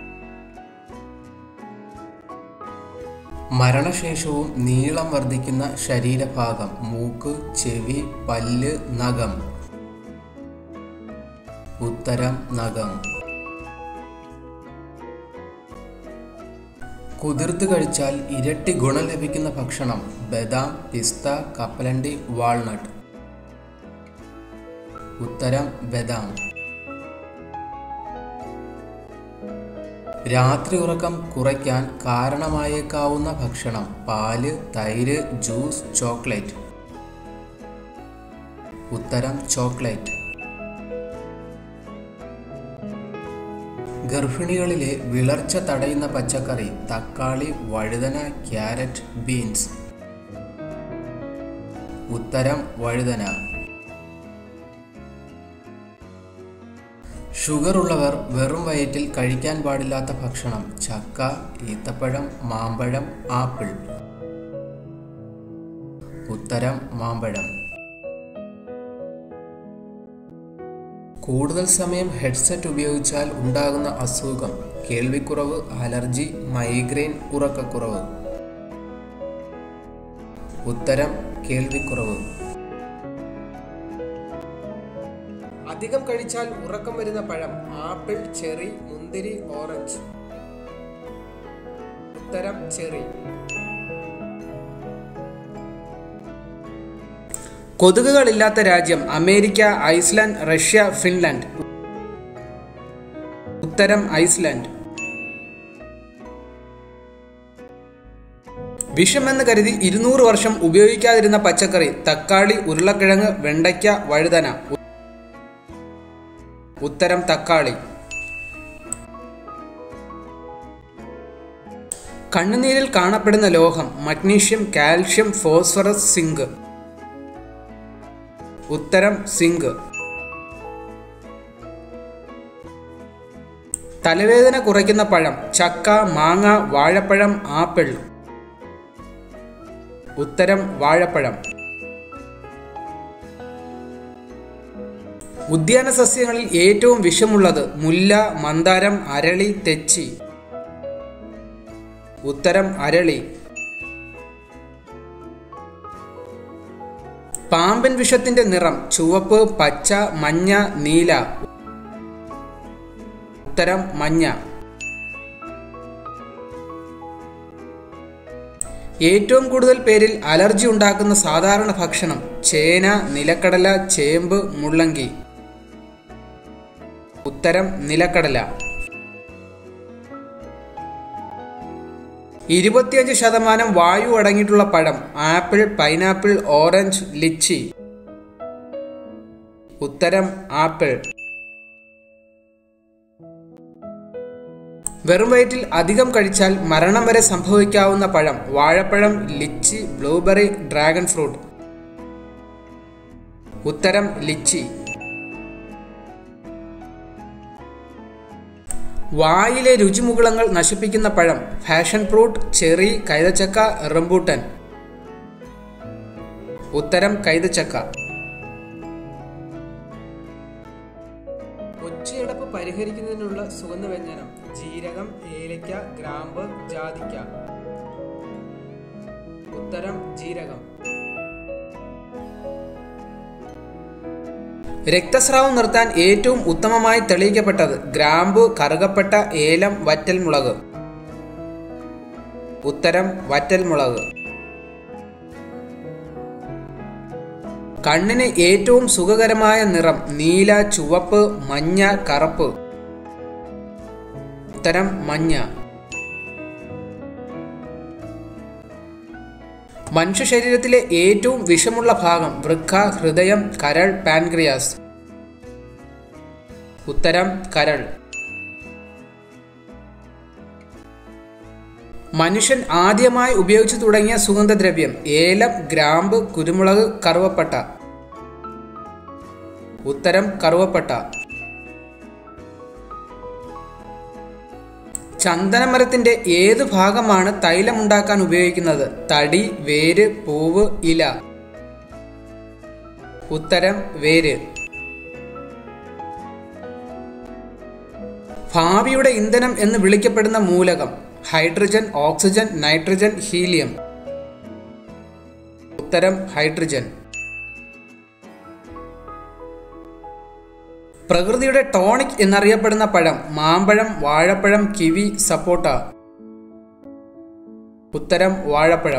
മരണശേഷവും നീളം വർദ്ധിക്കുന്ന ശരീരഭാഗം മൂക്ക് ചെവി പല്ല് നഖം ഉത്തരം നഖം കുതിർത്ത് കഴിച്ചാൽ ഇരട്ടി ഗുണം ലഭിക്കുന്ന ഭക്ഷണം ബദാം പിസ്ത കപ്പലണ്ടി വാൾനട്ട് ഉത്തരം ബദാം രാത്രി ഉറക്കം കുറയ്ക്കാൻ കാരണമായേക്കാവുന്ന ഭക്ഷണം പാല് തൈര് ജ്യൂസ് ചോക്ലേറ്റ് ഉത്തരം ചോക്ലേറ്റ് ഗർഭിണികളിലെ വിളർച്ച തടയുന്ന പച്ചക്കറി തക്കാളി വഴുതന ക്യാരറ്റ് ബീൻസ് ഉത്തരം വഴുതന ഷുഗർ ഉള്ളവർ വെറും വയറ്റിൽ കഴിക്കാൻ പാടില്ലാത്ത ഭക്ഷണം ചക്ക ഈത്തപ്പഴം മാമ്പഴം ആപ്പിൾ ഉത്തരം മാമ്പഴം കൂടുതൽ സമയം ഹെഡ്സെറ്റ് ഉപയോഗിച്ചാൽ ഉണ്ടാകുന്ന അസുഖം കേൾവിക്കുറവ് അലർജി മൈഗ്രെയിൻ ഉറക്കക്കുറവ് ഉത്തരം കേൾവിക്കുറവ് അധികം കഴിച്ചാൽ ഉറക്കം വരുന്ന പഴം ആപ്പിൾ ചെറി മുന്തിരി ഓറഞ്ച് ഉത്തരം ചെറി കൊതുകുകളില്ലാത്ത രാജ്യം അമേരിക്ക ഐസ്ലാൻഡ് റഷ്യ ഫിൻലാൻഡ് ഉത്തരം ഐസ്ലാൻഡ് വിഷമെന്ന് കരുതി ഇരുന്നൂറ് വർഷം ഉപയോഗിക്കാതിരുന്ന പച്ചക്കറി തക്കാളി ഉരുളക്കിഴങ്ങ് വെണ്ടയ്ക്ക വഴുതന ഉത്തരം തക്കാളി കണ്ണുനീരിൽ കാണപ്പെടുന്ന ലോഹം മഗ്നീഷ്യം കാൽഷ്യം ഫോസ്ഫറസ് സിങ്ക് ഉത്തരം സിങ്ക് തലവേദന കുറയ്ക്കുന്ന പഴം ചക്ക മാങ്ങ വാഴപ്പഴം ആപ്പിൾ ഉത്തരം വാഴപ്പഴം ഉദ്യാന സസ്യങ്ങളിൽ ഏറ്റവും വിഷമുള്ളത് മുല്ല മന്ദാരം അരളി തെച്ചി ഉത്തരം അരളി പാമ്പൻ വിഷത്തിന്റെ നിറം ചുവപ്പ് പച്ച മഞ്ഞ നീല ഉത്തരം മഞ്ഞ ഏറ്റവും കൂടുതൽ പേരിൽ അലർജി ഉണ്ടാക്കുന്ന സാധാരണ ഭക്ഷണം ചേന നിലക്കടല ചേമ്പ് മുള്ളങ്കി ഉത്തരം നിലക്കടല ഇരുപത്തിയഞ്ച് ശതമാനം വായു അടങ്ങിയിട്ടുള്ള പഴം ആപ്പിൾ പൈനാപ്പിൾ ഓറഞ്ച് ലിച്ചി ഉത്തരം ആപ്പിൾ വെറും വയറ്റിൽ അധികം കഴിച്ചാൽ മരണം വരെ സംഭവിക്കാവുന്ന പഴം വാഴപ്പഴം ലിച്ചി ബ്ലൂബെറി ഡ്രാഗൺ ഫ്രൂട്ട് ഉത്തരം ലിച്ചി വായിലെ രുചിമുകുളങ്ങൾ നശിപ്പിക്കുന്ന പഴം ഫാഷൻ ഫ്രൂട്ട് ചെറി കൈതച്ചക്ക റംബൂട്ടൻ ഉത്തരം കൈതച്ചക്ക ഒച്ചയടപ്പ് പരിഹരിക്കുന്നതിനുള്ള സുഗന്ധവ്യഞ്ജനം ജീരകം ഏലയ്ക്ക ഗ്രാമ്പ് ജാതിക്ക ഉത്തരം ജീരകം രക്തസ്രാവം നിർത്താൻ ഏറ്റവും ഉത്തമമായി തെളിയിക്കപ്പെട്ടത് ഗ്രാമ്പു കറുകപ്പെട്ട ഏലം വറ്റൽ മുളക് ഉത്തരം വറ്റൽ മുളക് കണ്ണിന് ഏറ്റവും സുഖകരമായ നിറം നീല ചുവപ്പ് മഞ്ഞ കറുപ്പ് ഉത്തരം മഞ്ഞ മനുഷ്യ ശരീരത്തിലെ ഏറ്റവും വിഷമുള്ള ഭാഗം വൃക്ക ഹൃദയം കരൾ പാൻക്രിയാസ് ഉത്തരം കരൾ മനുഷ്യൻ ആദ്യമായി ഉപയോഗിച്ചു തുടങ്ങിയ സുഗന്ധദ്രവ്യം ഏലം ഗ്രാമ്പ് കുരുമുളക് കറുവപ്പട്ട ഉത്തരം കറുവപ്പട്ട ചന്ദനമരത്തിന്റെ ഏത് ഭാഗമാണ് തൈലമുണ്ടാക്കാൻ ഉപയോഗിക്കുന്നത് തടി വേര് പൂവ് ഇല ഉത്തരം വേര് ഭാവിയുടെ ഇന്ധനം എന്ന് വിളിക്കപ്പെടുന്ന മൂലകം ഹൈഡ്രജൻ ഓക്സിജൻ നൈട്രജൻ ഹീലിയം ഉത്തരം ഹൈഡ്രജൻ പ്രകൃതിയുടെ ടോണിക് എന്നറിയപ്പെടുന്ന പഴം മാമ്പഴം വാഴപ്പഴം കിവി സപ്പോട്ട ഉത്തരം വാഴപ്പഴം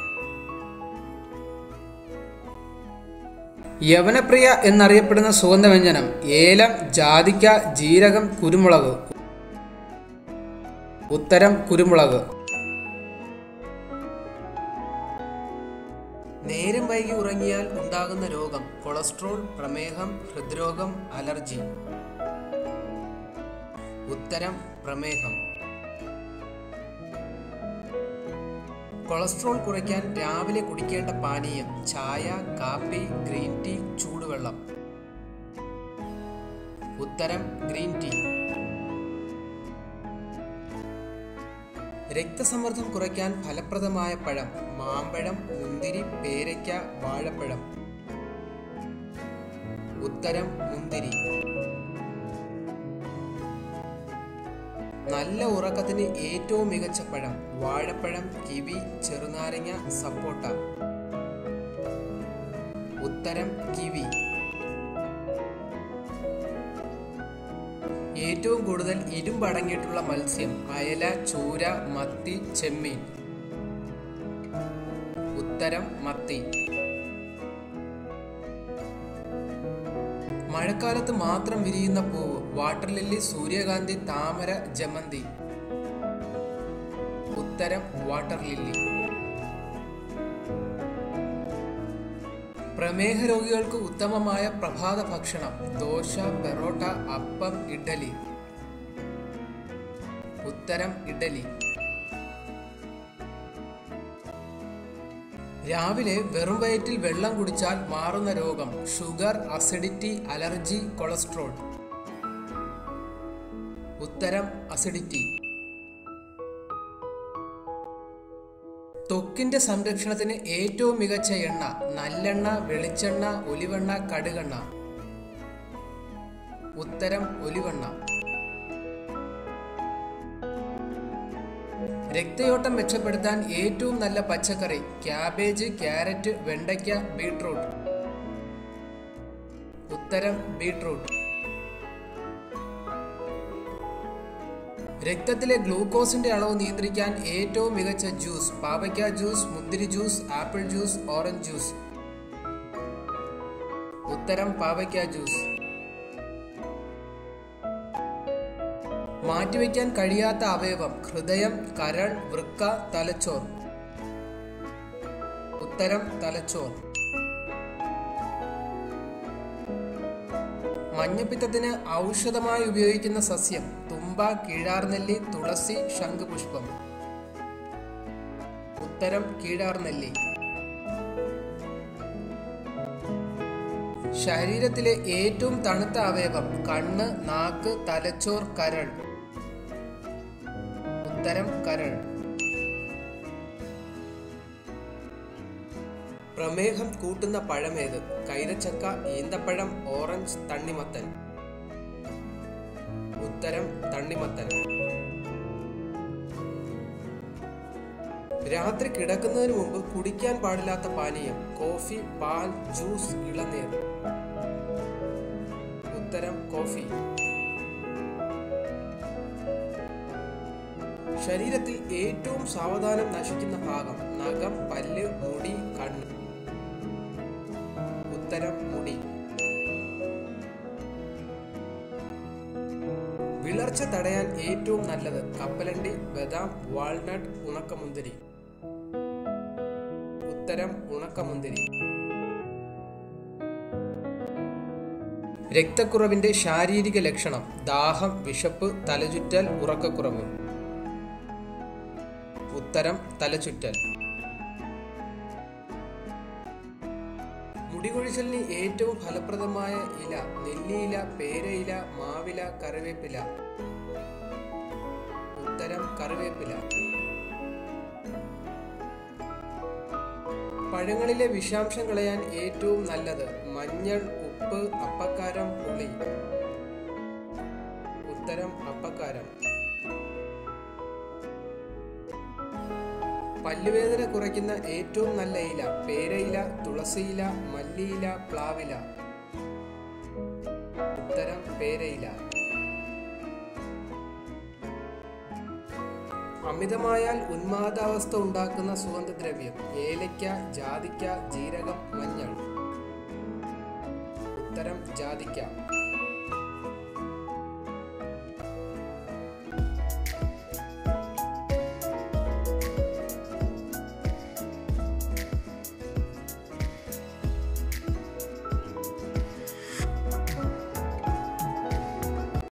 യവനപ്രിയ എന്നറിയപ്പെടുന്ന സുഗന്ധവ്യഞ്ജനം ഏലം ജാതിക്ക ജീരകം കുരുമുളക് ഉത്തരം കുരുമുളക് നേരം വൈകി ഉറങ്ങിയാൽ ഉണ്ടാകുന്ന രോഗം കൊളസ്ട്രോൾ പ്രമേഹം ഹൃദ്രോഗം അലർജി ഉത്തരം പ്രമേഹം കൊളസ്ട്രോൾ കുറയ്ക്കാൻ രാവിലെ കുടിക്കേണ്ട പാനീയം ചായ കാപ്പി ഗ്രീൻ ടീ ചൂടുവെള്ളം ഉത്തരം ഗ്രീൻ ടീ രക്തസമ്മർദ്ദം കുറയ്ക്കാൻ ഫലപ്രദമായ പഴം മാമ്പഴം മുന്തിരി പേരയ്ക്ക വാഴപ്പഴം ഉത്തരം മുന്തിരി നല്ല ഉറക്കത്തിന് ഏറ്റവും മികച്ച പഴം വാഴപ്പഴം കിവി ചെറുനാരങ്ങ സപ്പോട്ട ഉത്തരം കിവി ഏറ്റവും കൂടുതൽ ഇരുമ്പടങ്ങിയിട്ടുള്ള മത്സ്യം അയല ചൂര മത്തി ചെമ്മീൻ ഉത്തരം മത്തി മഴക്കാലത്ത് മാത്രം വിരിയുന്ന പൂവ് വാട്ടർ ലില്ലി സൂര്യകാന്തി താമര ജമന്തി ഉത്തരം വാട്ടർ ലില്ലി പ്രമേഹ രോഗികൾക്ക് ഉത്തമമായ പ്രഭാത ഭക്ഷണം ദോശ പെറോട്ട അപ്പം ഇഡ്ഡലി ഉത്തരം ഇഡ്ഡലി രാവിലെ വെറും വയറ്റിൽ വെള്ളം കുടിച്ചാൽ മാറുന്ന രോഗം ഷുഗർ അസിഡിറ്റി അലർജി കൊളസ്ട്രോൾ ഉത്തരം അസിഡിറ്റി ത്വക്കിന്റെ സംരക്ഷണത്തിന് ഏറ്റവും മികച്ച എണ്ണ നല്ലെണ്ണ വെളിച്ചെണ്ണ ഒലിവെണ്ണ കടുകെണ്ണ ഉത്തരം ഒലിവെണ്ണ രക്തയോട്ടം മെച്ചപ്പെടുത്താൻ ഏറ്റവും നല്ല പച്ചക്കറി ക്യാബേജ് ക്യാരറ്റ് വെണ്ടയ്ക്ക ബീട്രൂട്ട് ഉത്തരം ബീട്രൂട്ട് രക്തത്തിലെ ഗ്ലൂക്കോസിന്റെ അളവ് നിയന്ത്രിക്കാൻ ഏറ്റവും മികച്ച ജ്യൂസ് പാവയ്ക്ക ജ്യൂസ് മുന്തിരി juice apple juice orange juice ഉത്തരം പാവയ്ക്ക ജ്യൂസ് മാറ്റിവെക്കാൻ കഴിയാത്ത അവയവം ഹൃദയം കരൾ വൃക്ക തലച്ചോർ ഉത്തരം തലച്ചോർ മഞ്ഞപ്പിത്തത്തിന് ഔഷധമായി ഉപയോഗിക്കുന്ന സസ്യം തുമ്പ കീഴാർനെല്ലി തുളസി ശംഖുപുഷ്പം ഉത്തരം കീഴാർനെല്ലി ശരീരത്തിലെ ഏറ്റവും തണുത്ത അവയവം കണ്ണ് നാക്ക് തലച്ചോർ കരൾ ഉത്തരം കരൾ പ്രമേഹം കൂട്ടുന്ന പഴമേത് കൈതച്ചക്ക ഈന്തപ്പഴം ഓറഞ്ച് തണ്ണിമത്തൻ ഉത്തരം തണ്ണിമത്തൻ രാത്രി കിടക്കുന്നതിന് മുമ്പ് കുടിക്കാൻ പാടില്ലാത്ത പാനീയം കോഫി പാൽ ജ്യൂസ് ഇളനീർ ഉത്തരം കോഫി ശരീരത്തിൽ ഏറ്റവും സാവധാനം നശിക്കുന്ന ഭാഗം നഖം പല്ല് മുടി കണ്ണ് ഉത്തരം മുടി വിളർച്ച തടയാൻ ഏറ്റവും നല്ലത് കപ്പലണ്ടി ബദാം വാൾനട്ട് ഉണക്കമുന്തിരി ഉത്തരം ഉണക്കമുന്തിരി രക്തക്കുറവിന്റെ ശാരീരിക ലക്ഷണം ദാഹം വിശപ്പ് തലചുറ്റൽ ഉറക്കക്കുറവ് ഉത്തരം തലചുറ്റൽ മുടികൊഴിച്ചലിന് ഏറ്റവും ഫലപ്രദമായ ഇല നെല്ലിയില പേരയില മാവില കറിവേപ്പില ഉത്തരം കറിവേപ്പില പഴങ്ങളിലെ വിഷാംശം കളയാൻ ഏറ്റവും നല്ലത് മഞ്ഞൾ ഉപ്പ് അപ്പക്കാരം പുളി ഉത്തരം അപ്പക്കാരം പല്ലുവേദന കുറയ്ക്കുന്ന ഏറ്റവും നല്ല ഇല പേരയില തുളസിയില മല്ലിയില പ്ലാവില ഉത്തരം പേരയില അമിതമായാൽ ഉന്മാദാവസ്ഥ ഉണ്ടാക്കുന്ന സുഗന്ധദ്രവ്യം ഏലയ്ക്ക ജാതിക്ക ജീരകം മഞ്ഞൾ ഉത്തരം ജാതിക്ക